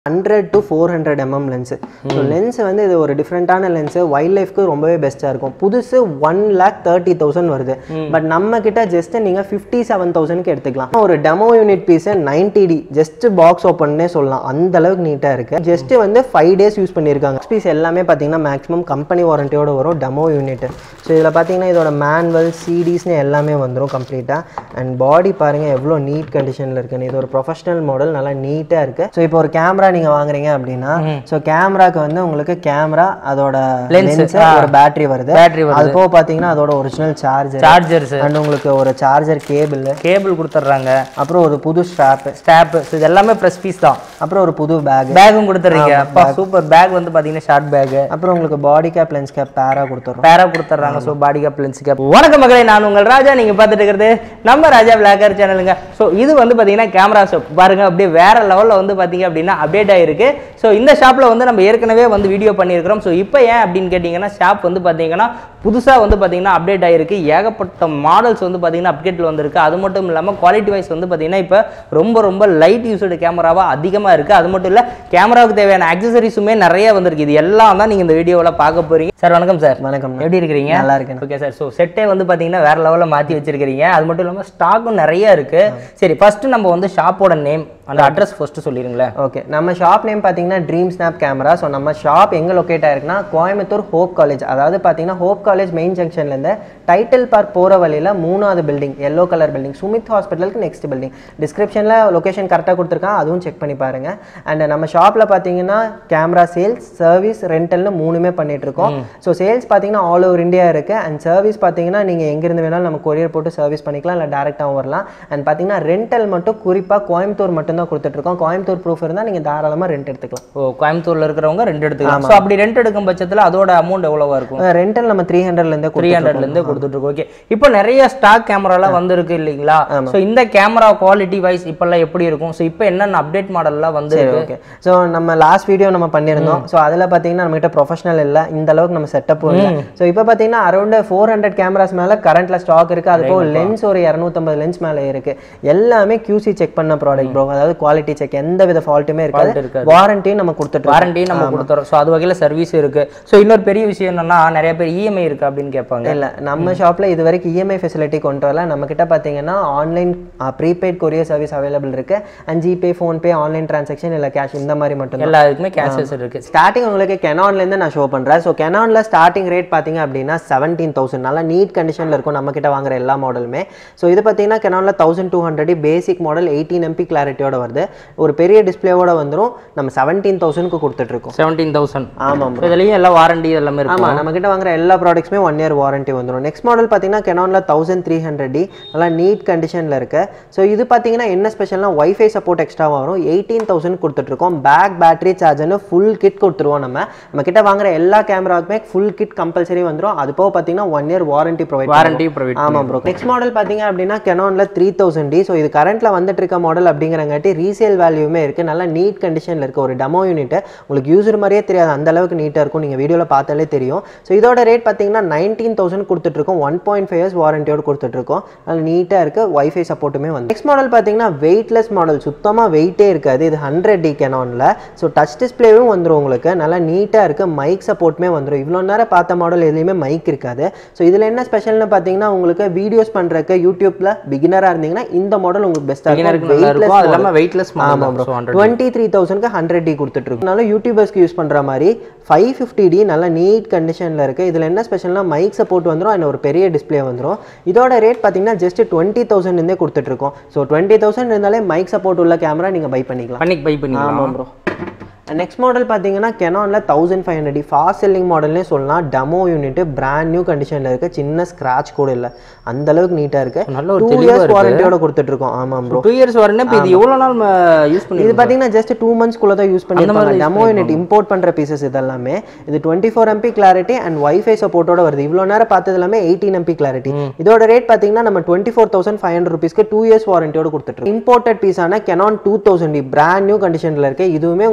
Hundred to four hundred MM lens so lens வந்து இது ஒரு டிஃப்ரெண்ட்டான லென்ஸு வைல்ட் லைஃப்க்கு ரொம்பவே பெஸ்ட்டாக இருக்கும் புதுசு ஒன் லேக் தேர்ட்டி தௌசண்ட் வருது பட் நம்ம கிட்ட ஜஸ்ட் நீங்கள் ஃபிஃப்டி செவன் தௌசண்ட்க்கு எடுத்துக்கலாம் ஒரு டெமோ யூனிட் பீஸை நைன்டி டி ஜஸ்ட் பாக்ஸ் ஓப்பன்னே சொல்லலாம் அந்த அளவுக்கு நீட்டாக இருக்கு ஜஸ்ட் வந்து ஃபைவ் டேஸ் யூஸ் பண்ணியிருக்காங்க பீஸ் எல்லாமே பார்த்தீங்கன்னா மேக்ஸிமம் கம்பெனி வாரண்டியோட வரும் டெமோ யூனிட் ஸோ இதில் பார்த்தீங்கன்னா இதோட மேனுவல் சிடிஸ்னு எல்லாமே வந்துடும் கம்ப்ளீட்டாக அண்ட் பாடி பாருங்கள் எவ்வளோ நீட் கண்டிஷனில் இருக்குன்னு இது ஒரு ப்ரொஃபஷனல் மாடல் நல்லா நீட்டாக இருக்குது ஸோ இப்போ ஒரு கேமரா நீங்கள் வாங்குறீங்க அப்படின்னா ஸோ கேமராக்கு வந்து உங்களுக்கு கேமரா அதோட லென்ஸ் ஒரு பேட்டரி வருது பேட்டரி அது போக பார்த்தீங்கன்னா அதோட ஒரிஜினல் சார்ஜர் சார்ஜர்ஸ் அண்ட் உங்களுக்கு ஒரு சார்ஜர் கேபிள் கேபிள் கொடுத்துட்றாங்க அப்புறம் ஒரு புது ஸ்ட்ராப்பு ஸ்டாப்பு இது எல்லாமே ப்ரெஸ் பீஸ் தான் அப்புறம் ஒரு புது பேக் பேக்கும் கொடுத்துட்றீங்க அப்பா சூப்பர் பேக் வந்து பார்த்தீங்கன்னா ஷார்ட் பேக்கு அப்புறம் உங்களுக்கு பாடி கேப் லென்ஸ் கேப் பேரா கொடுத்துட்றோம் பேரா கொடுத்துட்றாங்க so body cap lens cap வணக்கம் மகளே நான் உங்கள் ராஜா நீங்கள் பார்த்துட்டு இருக்கிறது நம்ம ராஜா விளாக்கர் சேனலுங்க ஸோ இது வந்து பார்த்தீங்கன்னா கேமரா ஷாப் பாருங்க அப்படியே வேற லெவலில் வந்து பார்த்தீங்க அப்படின்னா அப்டேட் ஆயிருக்கு ஸோ இந்த ஷாப்பில் வந்து நம்ம ஏற்கனவே வந்து வீடியோ பண்ணியிருக்கிறோம் ஸோ இப்போ ஏன் அப்படின்னு கேட்டிங்கன்னா ஷாப் வந்து பார்த்தீங்கன்னா புதுசாக வந்து பார்த்தீங்கன்னா அப்டேட் ஆயிருக்கு ஏகப்பட்ட மாடல்ஸ் வந்து பார்த்தீங்கன்னா அப்டேட்டில் வந்திருக்கு அது மட்டும் இல்லாமல் குவாலிட்டி வைஸ் வந்து பார்த்தீங்கன்னா இப்போ ரொம்ப ரொம்ப லைட் யூஸ்டு கேமராவாக அதிகமாக இருக்குது அது மட்டும் இல்லை கேமராவுக்கு தேவையான அக்சசரிஸுமே நிறைய வந்திருக்கு இது எல்லாம் தான் நீங்கள் இந்த வீடியோவில் பார்க்க போறீங்க சார் வணக்கம் சார் வணக்கம் எப்படி இருக்கிறீங்க நல்லா இருக்கேன் ஓகே சார் ஸோ செட்டே வந்து பார்த்தீங்கன்னா வேற லெவலில் மாற்றி வச்சிருக்கிறீங்க அது மட்டும் இல்லாமல் ஸ்டாக்கும் நிறைய இருக்கு சரி ஃபர்ஸ்ட் நம்ம வந்து ஷாப்போட நேம் அந்த அட்ரஸ் ஃபர்ஸ்ட் சொல்லிருங்களேன் ஓகே நம்ம ஷாப் நேம் பார்த்தீங்கன்னா ட்ரீம் ஸ்னாப் கேமரா ஸோ நம்ம ஷாப் எங்கே லொக்கேட் ஆயிருக்குன்னா கோயம்புத்தூர் ஹோப் காலேஜ் அதாவது பார்த்தீங்கன்னா ஹோப் காலேஜ் மெயின் ஜங்ஷன்லேருந்து டைட்டில் பார்க் போகிற வழியில் மூணாவது building yellow colour building Sumith ஹாஸ்பிட்டலுக்கு நெக்ஸ்ட் பில்டிங் டிஸ்கிரிப்ஷனில் லொகேஷன் கரெக்டாக கொடுத்துருக்கான் அதுவும் செக் பண்ணி பாருங்க அண்ட் நம்ம ஷாப்பில் பார்த்தீங்கன்னா கேமரா சேல்ஸ் சர்வீஸ் ரெண்டல்னு மூணுமே பண்ணிட்டு இருக்கோம் ஸோ சேல்ஸ் பார்த்தீங்கன்னா ஆல் ஓவர் இந்தியா இருக்கு அண்ட் சர்வீஸ் பார்த்தீங்கன்னா நீங்கள் எங்கேருந்து வேணாலும் நம்ம கொரியர் போட்டு சர்வீஸ் பண்ணிக்கலாம் இல்லை டேரெக்டாகவும் வரலாம் அண்ட் பார்த்தீங்கன்னா ரெண்டல் மட்டும் குறிப்பாக கோயம்புத்தூர் மட்டும்தான் கொடுத்துட்ருக்கோம் கோயம்புத்தூர் ப்ரூஃப் இருந்தால் நீங்கள் தாராளமாக ரெண்ட் எடுத்துக்கலாம் ஓ கோயம்புத்தூர்ல இருக்கிறவங்க ரெண்ட் எடுத்துக்கலாம் ஸோ அப்படி ரெண்ட் எடுக்கும் பட்சத்தில் அதோட அமௌண்ட் எவ்வளவா இருக்கும் ரெண்டல் நம்ம த்ரீ ஹண்ட்ரட்லேருந்து த்ரீ ஹண்ட்ரட்ல இருந்து கொடுத்துட்டு இருக்கோம் ஓகே இப்போ நிறைய ஸ்டாக் கேமராலாம் வந்திருக்கு இல்லைங்களா ஸோ இந்த கேமரா குவாலிட்டி வைஸ் இப்பெல்லாம் எப்படி இருக்கும் ஸோ இப்போ என்னென்ன அப்டேட் மாடல்லாம் வந்து ஓகே ஸோ நம்ம லாஸ்ட் வீடியோ நம்ம பண்ணியிருந்தோம் ஸோ அதில் பார்த்தீங்கன்னா நம்மகிட்ட ப்ரொஃபஷனல் இல்லை இந்த அளவுக்கு நம்ம செட்டப் இல்லை ஸோ இப்போ பார்த்தீங்கன்னா அரௌண்ட் ஃபோர் ஹண்ட்ரட் கேமராஸ் மேலே கரண்ட்ல ஸ்டாக் இருக்கு அது போக லென்ஸ் ஒரு இரநூத்தம்பது லென்ஸ் மேலே இருக்கு எல்லாமே QC செக் பண்ண ப்ராடக்ட் ப்ரோ அதாவது குவாலிட்டி செக் எந்த வித ஃபால்ட்டுமே இருக்காது இருக்காது. வாரண்டியும் நம்ம கொடுத்துட்டு வாரண்டி நம்ம கொடுத்துறோம் ஸோ அது வகையில் சர்வீஸ் இருக்கு ஸோ இன்னொரு பெரிய விஷயம் என்னன்னா நிறைய பேர் இஎம்ஐ இருக்கு அப்படின்னு கேட்பாங்க இல்ல நம்ம ஷாப்ல இது வரைக்கும் இஎம்ஐ ஃபெசிலிட்டி கொண்டு வரல நம்ம கிட்ட பாத்தீங்கன்னா online prepaid courier service available இருக்கு and GPay PhonePe online transaction இல்ல கேஷ் இந்த மாதிரி மட்டும் எல்லாருக்குமே கேஷஸ் இருக்கு ஸ்டார்டிங் உங்களுக்கு கெனான்ல இருந்து நான் ஷோ பண்றேன் ஸோ கெனான்ல ஸ்டார்டிங் ரேட் பாத்தீங்க அப்படின்னா செவன்டீன் தௌசண்ட் நல்லா நீட் கண்டிஷன்ல இருக்கும் நம்ம கிட்ட வாங்குற எல்லா மாடலுமே ஸோ இது பாத்தீங்கன்னா கெனான்ல thousand two hundred basic model eighteen MP கிளாரிட்டியோட வருது ஒரு பெரிய டிஸ்பிளேவோட வந்துரும் நம்ம செவன்டீன் தௌசண்ட்க்கு கொடுத்துட்டு இருக்கோம் செவன்டீன் தௌசண்ட் ஆமாம் இதுலயும் எல்லாம் வாரண்டி எல்லாமே இருக்கும் ஆமா நம்ம கிட்ட வாங்குற எல்லா ப்ராடக்ட்ஸுமே ஒன் இயர் வாரண்டி வந்துடும் நெக்ஸ்ட் மாடல் பார்த்தீங்கன்னா கெனான்ல தௌசண்ட் த்ரீ ஹண்ட்ரட் டி நல்லா நீட் கண்டிஷனில் இருக்கு ஸோ இது பார்த்தீங்கன்னா என்ன ஸ்பெஷல்னா ஒய்ஃபை சப்போர்ட் எக்ஸ்ட்ரா வரும் எயிட்டீன் தௌசண்ட் கொடுத்துட்ருக்கோம் பேக் பேட்டரி சார்ஜர்னு ஃபுல் கிட் கொடுத்துருவோம் நம்ம நம்ம கிட்ட வாங்குற எல்லா கேமராவுக்குமே ஃபுல் கிட் கம்பல்சரி வந்துடும் அது போக பார்த்தீங்கன்னா one year warranty provide warranty provide ஆமாம் ப்ரோ நெக்ஸ்ட் மாடல் பார்த்தீங்க அப்படின்னா கெனான்ல த்ரீ தௌசண்ட் டி ஸோ இது கரண்ட்ல வந்துட்டு இருக்க மாடல் அப்படிங்கிறங்காட்டி ரீசேல் வேல்யூமே இருக்கு நல்லா நீட் கண்டிஷனில் இருக்கு ஒரு டெமோ யூனிட் உங்களுக்கு யூசர் மாதிரியே தெரியாது அந்த அளவுக்கு நீட்டாக இருக்கும் நீங்கள் வீடியோவில் பார்த்தாலே தெரியும் ஸோ இதோட ரேட் பார்த்தீங்கன்னா நைன்டீன் தௌசண்ட் கொடுத்துட்ருக்கோம் ஒன் பாயிண்ட் ஃபைவ் இயர்ஸ் வாரண்டியோடு கொடுத்துட்ருக்கோம் நல்லா நீட்டாக இருக்கு வைஃபை சப்போர்ட்டுமே வந்து நெக்ஸ்ட் மாடல் பார்த்தீங்கன்னா வெயிட்லெஸ் மாடல் சுத்தமாக வெயிட்டே இருக்காது இது ஹண்ட்ரட் டி கெனானில் ஸோ டச் டிஸ்பிளேவும் வந்துடும் உங்களுக்கு நல்லா நீட்டாக இருக்கு மைக் சப்போர்ட்டுமே வந்துடும் இவ்வளோ நேரம் பார்த்த மாடல் எதுலையுமே மைக் இருக்காது ஸோ இதில் என்ன ஸ்பெஷல்னு பார்த்தீங்கன்னா உங்களுக்கு வீடியோஸ் பண்ணுறக்கு யூடியூப்ல பிகினராக இருந்தீங்கன்னா இந்த மாடல் உங்களுக்கு பெஸ்ட்டாக பிகினருக்கு நல்லா இருக்கும் அது இல்லாமல் வெயிட்லெஸ் ஆமாம் ப்ரோ ஹண்ட்ரட் டுவெண்ட்டி த்ரீ தௌசண்ட்க்கு ஹண்ட்ரட் டி கொடுத்துட்ருக்கோம் யூடியூபர்ஸ்க்கு யூஸ் பண்ணுற மாதிரி ஃபைவ் ஃபிஃப்டி டி நல்ல நீட் கண்டிஷனில் இருக்குது இதில் என்ன ஸ்பெஷல்னா மைக் சப்போர்ட் வந்துடும் அண்ட் ஒரு பெரிய டிஸ்ப்ளே வந்துடும் இதோட ரேட் பார்த்தீங்கன்னா ஜஸ்ட் டுவெண்ட்டி தௌசண்ட்லேருந்தே கொடுத்துட்ருக்கோம் ஸோ டுவெண்ட்டி தௌசண்ட் இருந்தாலே மைக் சப்போர்ட் உள்ள கேமரா நீங்கள் பை பண்ணிக்கலாம் பண்ணி பை பண்ணிக்கலாம் ஆமாம் ப்ரோ நெக்ஸ்ட் மாடல் பார்த்தீங்கன்னா கெனானில் thousand five hundred fast selling மாடல்னே சொல்லலாம் டெமோ யூனிட் பிராண்ட் நியூ கண்டிஷனில் இருக்கு சின்ன ஸ்க்ராட்ச் கூட இல்லை அந்த அளவுக்கு நீட்டாக இருக்கு நல்ல ஒரு டூ தெளிவா இயர்ஸ் வாரண்டியோட கொடுத்துட்ருக்கோம் ஆமாம் ப்ரோ டூ இயர்ஸ் வரணும் இப்போ இது எவ்வளோ நாள் யூஸ் பண்ணி இது பார்த்தீங்கன்னா ஜஸ்ட் டூ மந்த்ஸ்க்குள்ள தான் யூஸ் பண்ணிருப்பாங்க டெமோ யூனிட் இம்போர்ட் பண்ணுற பீசஸ் இதெல்லாமே இது twenty four MP clarity and wifi சப்போர்ட்டோட வருது இவ்வளோ நேரம் பார்த்தது எல்லாமே எயிட்டீன் எம்பி கிளாரிட்டி இதோட ரேட் பார்த்தீங்கன்னா நம்ம twenty four thousand five hundred ருபீஸ்க்கு டூ இயர்ஸ் வாரண்டியோட கொடுத்துட்டு இம்போர்ட்டட் பீஸான Canon two thousand brand new கண்டிஷனில் இருக்கு இதுவுமே உங்களுக்கு டெமோ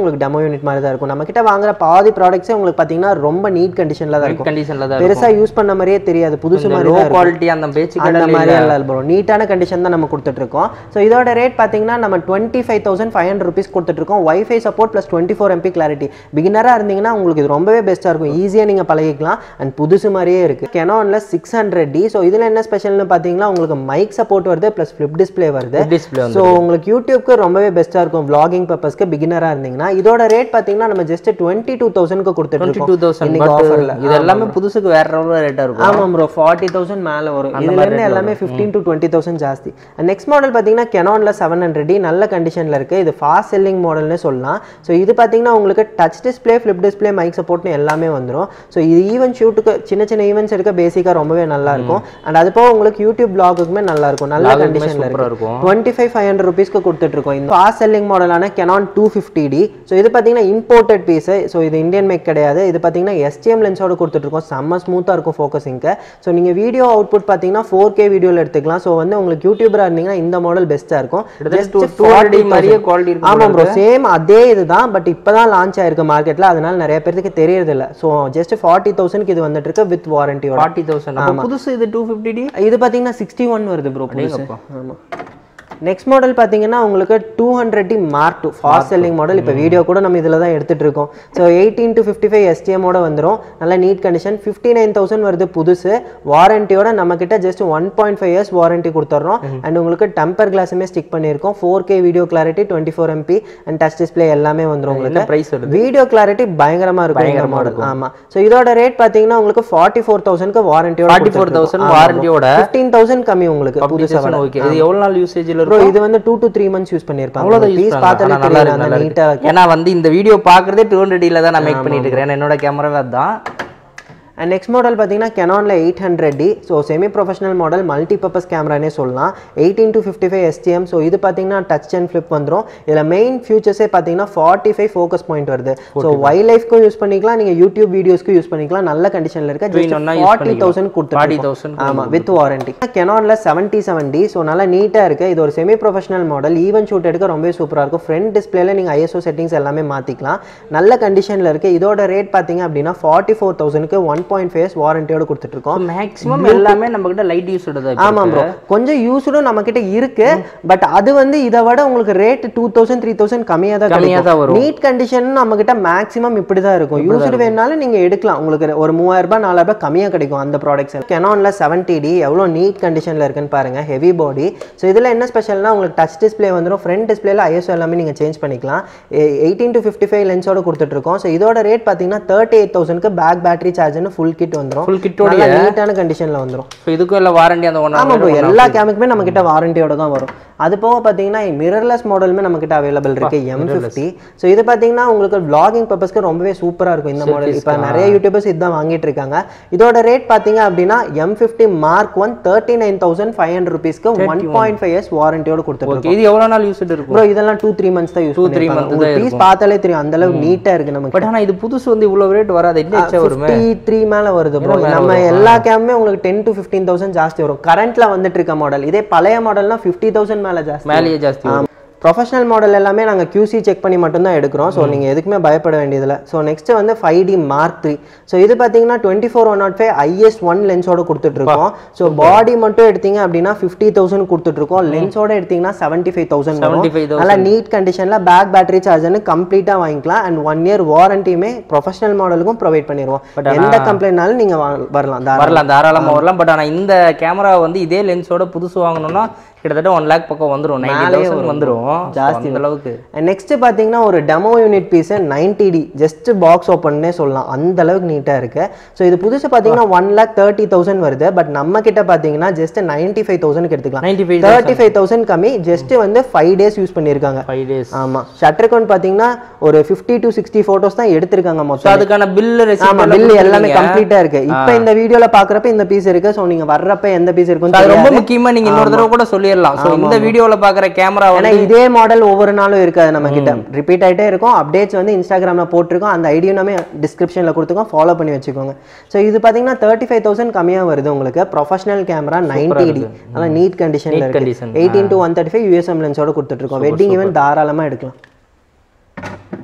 யூனிட் மாதிரி தான் இருக்கும் நம்ம கிட்ட வாங்குற பாதி ப்ராடக்ட்ஸே உங்களுக்கு பார்த்தீங்கன்னா ரொம்ப நீட் கண்டிஷனில் தான் இருக்கும் கண்டிஷன்ல தான் பெருசா யூஸ் பண்ண மாதிரியே தெரியாது புதுசு மாதிரி லோ தான் இருக்கும். குவாலிட்டி அந்த பேச்சு அந்த மாதிரி எல்லாம் ப்ரோ நீட்டான கண்டிஷன் தான் நம்ம கொடுத்துட்டு இருக்கோம் ஸோ இதோட ரேட் பார்த்தீங்கன்னா நம்ம twenty five thousand five hundred rupees கொடுத்துட்டு இருக்கோம் wifi support plus twenty four MP clarity பிகினராக இருந்தீங்கன்னா உங்களுக்கு இது ரொம்பவே பெஸ்ட்டாக இருக்கும் ஈஸியாக நீங்கள் பழகிக்கலாம் அண்ட் புதுசு மாதிரியே இருக்கு கெனானில் சிக்ஸ் ஹண்ட்ரட் டி ஸோ இதில் என்ன ஸ்பெஷல்னு பார்த்தீங்கன்னா உங்களுக்கு மைக் சப்போர்ட் வருது ப்ளஸ் ஃப்ளிப் டிஸ்ப்ளே வருது டிஸ்பிளே ஸோ உங்களுக்கு யூடியூப்க்கு ரொம்பவே பெஸ்ட்டாக இருக்கும் vlogging பர்பஸ்க்கு பிகினராக இருந்தீங்கன்னா இதோட ரேட் பார்த்தீங்கன்னா நம்ம ஜஸ்ட் டுவெண்ட்டி டூ தௌசண்ட்க்கு கொடுத்துட்டு டூ இருக்கோம் தௌசண்ட் இன்னைக்கு ஆஃபரில் இது எல்லாமே புதுசுக்கு வேற லெவலில் ரேட்டாக இருக்கும் ஆமாம் ப்ரோ ஃபார்ட்டி தௌசண்ட் மேலே வரும் இதுல இருந்து எல்லாமே ஃபிஃப்டீன் டு டுவெண்ட்டி தௌசண்ட் ஜாஸ்தி நெக்ஸ்ட் மாடல் பார்த்தீங்கன்னா கெனானில் செவன் ஹண்ட்ரட் நல்ல கண்டிஷனில் இருக்குது இது ஃபாஸ்ட் செல்லிங் மாடல்னு சொல்லலாம் ஸோ இது பார்த்தீங்கன்னா உங்களுக்கு touch display flip display mic சப்போர்ட்னு எல்லாமே வந்துடும் ஸோ இது ஈவென்ட் ஷூட்டுக்கு சின்ன சின்ன ஈவெண்ட்ஸ் எடுக்க பேசிக்காக ரொம்பவே நல்லா இருக்கும் அண்ட் அது போக உங்களுக்கு யூடியூப் பிளாகுக்குமே நல்லா இருக்கும் நல்ல கண்டிஷனில் சூப்பரா இருக்கும் இருக்கும் டுவெண்ட்டி ஃபைவ் ஃபைவ் ஹண்ட்ரட் ருபீஸ்க்கு கொடுத்துட்ருக்கோம் இந்த ஃபாஸ்ட் செல்லிங் மாடலான Canon two fifty D so இது பார்த்தீங்கன்னா இம்போர்ட்டட் பீஸு ஸோ இது இந்தியன் மேக் கிடையாது இது பார்த்தீங்கன்னா எஸ்டிஎம் லென்ஸோட கொடுத்துட்ருக்கோம் செம்ம ஸ்மூத்தாக இருக்கும் ஃபோக்கஸிங்க்கு ஸோ நீங்கள் வீடியோ அவுட்புட் பார்த்தீங்கன்னா ஃபோர் கே வீடியோவில் எடுத்துக்கலாம் ஸோ வந்து உங்களுக்கு யூடியூபராக இருந்தீங்கன்னா இந்த மாடல் பெஸ்ட்டாக இருக்கும் Just டூ ஹண்ட்ரட் மாதிரியே குவாலிட்டி இருக்கு ஆமாம் ப்ரோ சேம் அதே இதுதான் பட் இப்போ தான் லான்ச் ஆயிருக்கு மார்க்கெட்டில் அதனால நிறைய பேருக்கு தெரியறதில்ல ஸோ ஜஸ்ட் ஃபார்ட்டி தௌசண்ட்க்கு இது வந்துட்டு இருக்கு வித் வாரண்டியோட ஃபார்ட்டி தௌசண்ட் அப்போ புதுசு இது டூ ஃபிஃப்டி டி இது பார்த்தீங்கன்னா சிக்ஸ்டி ஒன் வருது ப்ரோ புதுசு ஆமாம் நெக்ஸ்ட் மாடல் பார்த்தீங்கன்னா உங்களுக்கு two hundred D mark two fast selling model இப்போ வீடியோ கூட நம்ம இதில் தான் எடுத்துட்டு இருக்கோம் so eighteen to fifty five எஸ்டிஎமோட வந்துடும் நல்ல neat condition fifty nine thousand வருது புதுசு வாரண்டியோட நம்ம கிட்ட just one point five years warranty கொடுத்துட்றோம் அண்ட் உங்களுக்கு டெம்பர் கிளாஸுமே ஸ்டிக் பண்ணியிருக்கோம் four K video clarity twenty four MP and touch display எல்லாமே வந்துடும் உங்களுக்கு என்ன பிரைஸ் வருது வீடியோ கிளாரிட்டி பயங்கரமா இருக்கும் இந்த மாடல் ஆமா சோ இதோட ரேட் பாத்தீங்கன்னா உங்களுக்கு ஃபார்ட்டி ஃபோர் தௌசண்ட்க்கு வாரண்டியோட ஃபார்ட்டி ஃபோர் தௌசண்ட் வாரண்டியோட ஃபிஃப்டீன் தௌசண்ட் கம்மி உங்களுக்கு புதுசா ஓகே இது எவ்வளவு நாள் யூசேஜில் ப்ரோ இது வந்து two to three months use பண்ணிருப்பாங்க அவ்வளவுதான் யூஸ் பீஸ் பார்த்தாலே பண்ணலாம் நல்லா தெரியும் இருக்கு அந்த நல்லா நீட்டா இருக்கு ஏன்னா வந்து இந்த வீடியோ பார்க்கறதே டூ ஹண்ட்ரட் தான் நான் மேக் பண்ணிட்டு இருக்கிறேன் என்னோட கேமராவே அதான் அண்ட் நெக்ஸ்ட் மாடல் பார்த்தீங்கன்னா கெனானில் eight hundred D so semi professional model multi purpose கேமரானே சொல்லலாம் eighteen to fifty five STM so இது பார்த்தீங்கன்னா டச் அண்ட் ஃப்ளிப் வந்துடும் இதில் மெயின் ஃபியூச்சர்ஸே பார்த்தீங்கன்னா ஃபார்ட்டி ஃபைவ் ஃபோக்கஸ் பாயிண்ட் வருது ஸோ வைல்ட் லைஃப்க்கும் யூஸ் பண்ணிக்கலாம் நீங்கள் யூடியூப் வீடியோஸ்க்கும் யூஸ் பண்ணிக்கலாம் நல்ல கண்டிஷனில் இருக்க Twin ஒண்ணா use ஃபார்ட்டி தௌசண்ட் ஃபார்ட்டி கொடுத்து தௌசண்ட் ஆமாம் வித் வாரண்டி கெனானில் செவன்ட்டி செவன் டி ஸோ நல்லா நீட்டாக இருக்குது இது ஒரு semi professional model even shoot எடுக்க ரொம்பவே சூப்பராக இருக்கும் ஃப்ரண்ட் டிஸ்பிளேல நீங்கள் ஐஎஸ்ஓ செட்டிங்ஸ் எல்லாமே மாற்றிக்கலாம் நல்ல கண்டிஷனில் இருக்குது இதோட ரேட் பார்த்தீங்க அப்படின்னா ஃபார்ட்டி ஃபோர் தௌசண்ட்க்கு ஒன் பாயிண்ட் ஃபைவ் வாரண்டியோட கொடுத்துட்ருக்கோம் மேக்ஸிமம் எல்லாமே நம்ம கிட்ட லைட் யூஸ் தான் ஆமாம் ப்ரோ கொஞ்சம் யூஸ்டும் நம்ம கிட்ட இருக்கு பட் அது வந்து இதை விட உங்களுக்கு rate two thousand three thousand கம்மியாக தான் கம்மியா தான் வரும். நீட் கண்டிஷன் நம்ம கிட்ட மேக்ஸிமம் இப்படி தான் இருக்கும் யூஸ்டு வேணாலும் நீங்க எடுக்கலாம் உங்களுக்கு ஒரு மூவாயிரம் ரூபாய் நாலாயிரம் ரூபாய் கம்மியாக கிடைக்கும் அந்த ப்ராடக்ட்ஸ் கெனான்ல செவன்டி டி எவ்வளோ நீட் கண்டிஷன்ல இருக்குன்னு பாருங்க ஹெவி பாடி ஸோ இதில் என்ன ஸ்பெஷல்னா உங்களுக்கு டச் டிஸ்ப்ளே வந்துடும் ஃப்ரண்ட் டிஸ்பிளேல ஐஎஸ்ஓ எல்லாமே நீங்கள் சேஞ்ச் பண்ணிக்கலாம் எயிட்டீன் டு ஃபிஃப்டி ஃபைவ் லென்ஸோட கொடுத்துட்ருக்கோம் ஸோ இதோட ரேட் பார்த்தீங்கன்னா தேர்ட்டி எயிட் தௌசண்ட்க்கு பேக் பேட்டரி சார்ஜ்னு ஃபுல் கிட் வந்துடும் ஃபுல் கிட்டோட நல்லா நீட்டான கண்டிஷன்ல வந்துடும் ஸோ இதுக்கும் இல்லை வாரண்டி அந்த ஒன் ஆமா ப்ரோ எல்லா கேமுக்குமே நம்ம கிட்ட வாரண்டியோட தான் வரும் அது போக பார்த்தீங்கன்னா மிரர்லெஸ் மாடலுமே நம்ம கிட்ட அவைலபிள் இருக்கு எம் ஃபிஃப்டி ஸோ இது பார்த்தீங்கன்னா உங்களுக்கு vlogging பர்பஸ்க்கு ரொம்பவே சூப்பரா இருக்கும் இந்த மாடல் இப்போ நிறைய யூடியூபர்ஸ் இதுதான் வாங்கிட்டு இருக்காங்க இதோட ரேட் பார்த்தீங்க அப்படின்னா M fifty mark one thirty nine thousand five hundred ருபீஸ்க்கு ஒன் பாயிண்ட் ஃபைவ் இயர்ஸ் வாரண்டியோட கொடுத்துருக்கோம் ஓகே இது எவ்வளோ நாள் யூஸ் இருக்கும் ப்ரோ இதெல்லாம் டூ த்ரீ மந்த்ஸ் தான் யூஸ் three பண்ணி months உங்களுக்கு பீஸ் பார்த்தாலே தெரியும் அந்த அளவுக்கு நீட்டா இருக்கு நமக்கு பட் ஆனா இது புதுசு வந்து இவ்வளவு ரேட் வராது என்ன எச்சா வருமே ஃபிஃப்டி த்ரீ மேல வருது ப்ரோ நம்ம எல்லா கேமுமே உங்களுக்கு டென் டு ஃபிஃப்டீன் தௌசண்ட் ஜாஸ்தி வரும் கரண்ட்ல வந்துட்டு இருக்க மாடல் இதே பழைய மாடல்னா ஃபிஃப்டி தௌசண்ட் மேல ஜாஸ்தி மேலேயே ஜாஸ்தி வரும். ப்ரொஃபஷனல் மாடல் எல்லாமே நாங்கள் QC செக் பண்ணி மட்டும்தான் எடுக்கிறோம் ஸோ நீங்கள் எதுக்குமே பயப்பட வேண்டியதில்லை ஸோ நெக்ஸ்ட் வந்து five D mark three so இது பார்த்தீங்கன்னா twenty four one nought five IS one லென்ஸோட கொடுத்துட்ருக்கோம் ஸோ பாடி மட்டும் எடுத்தீங்க அப்படின்னா ஃபிஃப்டி தௌசண்ட் கொடுத்துட்ருக்கோம் லென்ஸோட எடுத்தீங்கன்னா செவன்ட்டி ஃபைவ் தௌசண்ட் 75,000. நல்லா நீட் கண்டிஷனில் பேக் பேட்டரி சார்ஜர்னு கம்ப்ளீட்டாக வாங்கிக்கலாம் அண்ட் ஒன் இயர் வாரண்டியுமே ப்ரொஃபஷனல் மாடலுக்கும் ப்ரொவைட் பண்ணிடுவோம் எந்த கம்ப்ளைண்ட்னாலும் நீங்கள் வரலாம் தாராளமா. வரலாம் தாராளமா வரலாம் பட் ஆனா இந்த கேமரா வந்து இதே லென்ஸோட புதுசு வாங்கணும்னா கிட்டத்தட்ட ஒன் லேக் பக்கம் வந்துரும் நைன்டி தௌசண்ட் வந்துரும் ஜாஸ்தி அந்த அளவுக்கு நெக்ஸ்ட் பார்த்தீங்கன்னா ஒரு demo unit piece ninety D just box ஓப்பன்னே சொல்லலாம் அந்த அளவுக்கு நீட்டாக இருக்கு ஸோ இது புதுசு பார்த்தீங்கன்னா ஒன் லேக் தேர்ட்டி தௌசண்ட் வருது பட் நம்ம கிட்ட பார்த்தீங்கன்னா ஜஸ்ட் நைன்டி ஃபைவ் தௌசண்ட்க்கு எடுத்துக்கலாம் ninety five thirty five thousand கம்மி ஜஸ்ட் வந்து ஃபைவ் டேஸ் யூஸ் பண்ணியிருக்காங்க ஃபைவ் டேஸ் ஆமா ஷட்டர் கவுண்ட் பார்த்தீங்கன்னா ஒரு ஃபிஃப்டி டு சிக்ஸ்டி ஃபோட்டோஸ் தான் எடுத்திருக்காங்க ஸோ மொத்தம் அதுக்கான பில்லு ஆமா பில் எல்லாமே கம்ப்ளீட்டா இருக்கு இப்போ இந்த வீடியோல பாக்குறப்ப இந்த பீஸ் இருக்கு ஸோ நீங்க வர்றப்ப எந்த பீஸ் இருக்குன்னு அது ரொம்ப தெரியாது. முக்கியமா நீங்க இன்னொரு தடவை கூட சொல்லிடலாம் ஸோ இந்த வீடியோல பாக்குற கேமரா ஏன்னா வந்து இதே மாடல் ஒவ்வொரு நாளும் இருக்காது நம்ம கிட்ட ரிப்பீட் ஆயிட்டே இருக்கும் அப்டேட்ஸ் வந்து இன்ஸ்டாகிராம்ல போட்டிருக்கோம் அந்த ஐடியும் நம்ம டிஸ்கிரிப்ஷன்ல கொடுத்துருக்கோம் ஃபாலோ பண்ணி வச்சுக்கோங்க ஸோ இது பாத்தீங்கன்னா தேர்ட்டி ஃபைவ் தௌசண்ட் கம்மியா வருது உங்களுக்கு ப்ரொஃபஷனல் கேமரா நைன்டி டி அதெல்லாம் நீட் கண்டிஷன்ல இருக்கு condition. Eighteen to one thirty five USM லென்ஸோட கொடுத்துட்டு இருக்கோம் வெட்டிங் ஈவென்ட் தாராளமா எடுக்கலாம்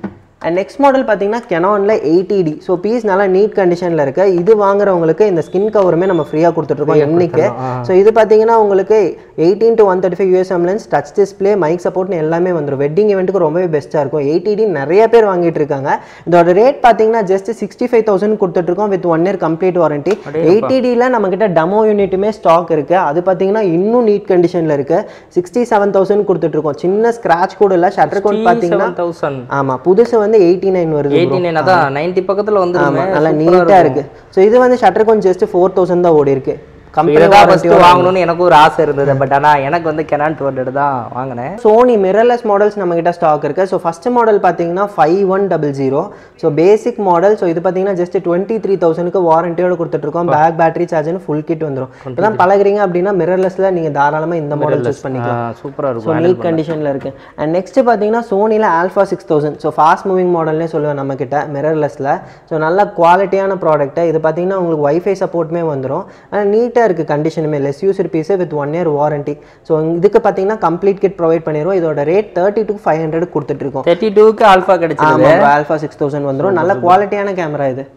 அண்ட் நெக்ஸ்ட் மாடல் பார்த்தீங்கன்னா கெனானில் எயிட்டி டி ஸோ பீஸ் நல்லா நீட் கண்டிஷனில் இருக்கு இது வாங்குறவங்களுக்கு இந்த ஸ்கின் கவருமே நம்ம ஃப்ரீயாக கொடுத்துட்ருக்கோம் இன்னைக்கு ஸோ இது பார்த்தீங்கன்னா உங்களுக்கு eighteen to one thirty five USM lens touch display mic சப்போர்ட்னு எல்லாமே வந்துடும் வெட்டிங் இவெண்ட்டுக்கு ரொம்பவே பெஸ்ட்டாக இருக்கும் எயிட்டி டி நிறைய பேர் வாங்கிட்டு இருக்காங்க இதோட ரேட் பார்த்தீங்கன்னா ஜஸ்ட் சிக்ஸ்டி ஃபைவ் தௌசண்ட் கொடுத்துட்ருக்கோம் with one year complete warranty eighty டியில் நம்மக்கிட்ட டெமோ யூனிட்டுமே ஸ்டாக் இருக்கு அது பார்த்தீங்கன்னா இன்னும் நீட் கண்டிஷனில் இருக்கு சிக்ஸ்டி செவன் தௌசண்ட் கொடுத்துட்ருக்கோம் சின்ன ஸ்க்ராட்ச் கூட இல்லை ஷட்டர் கோட் பார்த்தீங்கன்னா செவன் தௌசண்ட் ஆமா புதுசு வந்து எயிட்டி நைன் வருது எயிட்டி நைன் அதான் நைன்டி பக்கத்தில் வந்து ஆமா நல்லா நீட்டா இருக்கு ஸோ இது வந்து ஷட்டர் கொஞ்சம் ஜஸ்ட் ஃபோர் தௌசண்ட் தான் ஓடி இருக்கு கம்பெனி இதான் ஃபர்ஸ்ட் வாங்கணும்னு எனக்கு ஒரு ஆசை இருந்தது பட் ஆனா எனக்கு வந்து கெனான் டூ ஹண்ட்ரட் தான் வாங்கினேன் சோனி மிரர்லெஸ் மாடல்ஸ் நம்ம கிட்ட ஸ்டாக் இருக்கு ஸோ ஃபர்ஸ்ட் மாடல் பார்த்தீங்கன்னா five one double zero so basic model so இது பார்த்தீங்கன்னா ஜஸ்ட் டுவெண்ட்டி த்ரீ தௌசண்ட்க்கு வாரண்டியோட கொடுத்துட்ருக்கோம் பேக் பேட்டரி சார்ஜ்னு ஃபுல் கிட் வந்துடும் இப்போதான் பழகுறீங்க அப்படின்னா மிரர்லெஸ்ல நீங்க தாராளமா இந்த மாடல் சூஸ் பண்ணிக்கலாம் சூப்பரா இருக்கும் ஸோ நீட் கண்டிஷனில் இருக்கு அண்ட் நெக்ஸ்ட் பார்த்தீங்கன்னா சோனியில் alpha six thousand so fast moving மாடல்னே சொல்லுவேன் நம்ம கிட்ட மிரர்லெஸ்ல ஸோ நல்ல குவாலிட்டியான ப்ராடக்ட் இது பார்த்தீங்கன்னா உங்களுக்கு வைஃபை சப்போர்ட்டுமே வந்துடும் ஆனால் நீட்டாக இருக்குது கண்டிஷனுமே less user piece with one year warranty so இதுக்கு பார்த்தீங்கன்னா கம்ப்ளீட் கிட் ப்ரொவைட் பண்ணிடுவோம் இதோட rate thirty two five hundred கொடுத்துட்டு இருக்கோம் தேர்ட்டி டூக்கு ஆல்ஃபா கிடைச்சது ஆமாம் ஆல்ஃபா சிக்ஸ் தௌசண்ட் வந்துடும் நல்ல குவாலிட்டியான கேமரா இது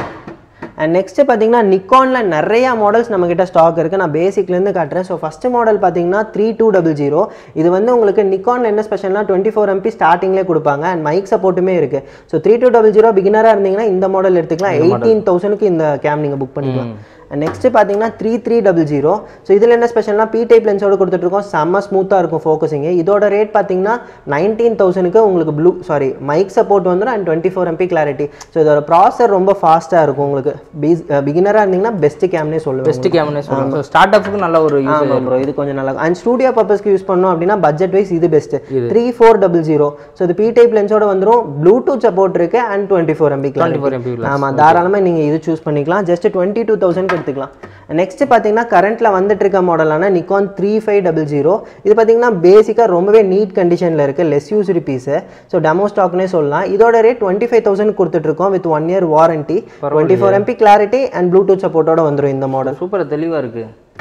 அண்ட் நெக்ஸ்ட் பார்த்தீங்கன்னா நிக்கானில் நிறைய மாடல்ஸ் நம்மக்கிட்ட ஸ்டாக் இருக்குது நான் பேசிக்லேருந்து காட்டுறேன் ஸோ ஃபஸ்ட் மாடல் பார்த்தீங்கன்னா த்ரீ டூ டபுள் ஜீரோ இது வந்து உங்களுக்கு நிக்கானில் என்ன ஸ்பெஷல்னா டுவெண்ட்டி ஃபோர் எம்பி ஸ்டார்டிங்லேயே கொடுப்பாங்க அண்ட் மைக் சப்போர்ட்டுமே இருக்குது so three two double zero பிகினராக இருந்தீங்கன்னா இந்த மாடல் எடுத்துக்கலாம் எயிட்டீன் தௌசண்ட்க்கு இந்த கேம் நீங்கள் புக் பண்ணிக்கலாம் நெக்ஸ்ட் பார்த்தீங்கன்னா three three double zero so இதில் என்ன ஸ்பெஷல்னா பி டைப் லென்ஸோட கொடுத்துட்ருக்கோம் செம்ம ஸ்மூத்தாக இருக்கும் ஃபோக்கஸிங்கு இதோட ரேட் பார்த்தீங்கன்னா நைன்டீன் தௌசண்ட்க்கு உங்களுக்கு ப்ளூ சாரி மைக் சப்போர்ட் வந்துடும் and twenty four MP clarity so இதோட ப்ராசர் ரொம்ப ஃபாஸ்ட்டாக இருக்கும் உங்களுக்கு பிகினராக இருந்தீங்கன்னா பெஸ்ட் கேம்னே சொல்லுவேன் பெஸ்ட் கேம்னே சொல்லுவோம் ஸோ ஸ்டார்ட் அப்புக்கு நல்ல ஒரு யூஸ் ஆமாம் ப்ரோ இது கொஞ்சம் நல்லா அண்ட் ஸ்டூடியோ பர்பஸ்க்கு யூஸ் பண்ணோம் அப்படின்னா பட்ஜெட் வைஸ் இது best three four double zero so இது பி டைப் லென்ஸோட வந்துடும் ப்ளூடூத் சப்போர்ட் இருக்கு and twenty four MP twenty four MP ஆமாம் தாராளமாக நீங்கள் இது சூஸ் பண்ணிக்கலாம் ஜஸ்ட் டுவெண்ட்டி டூ தௌசண்ட் எடுத்துக்கலாம் நெக்ஸ்ட் பார்த்தீங்கன்னா கரண்ட்டில் வந்துட்டு இருக்க மாடலான Nikon three five double zero இது பார்த்தீங்கன்னா பேசிக்காக ரொம்பவே நீட் கண்டிஷனில் இருக்குது less used piece so demo ஸ்டாக்னே சொல்லலாம் இதோட ரேட் டுவெண்ட்டி ஃபைவ் தௌசண்ட் கொடுத்துட்ருக்கோம் with one year warranty twenty four MP clarity and Bluetooth சப்போர்ட்டோட வந்துடும் இந்த மாடல் சூப்பர் தெளிவா இருக்கு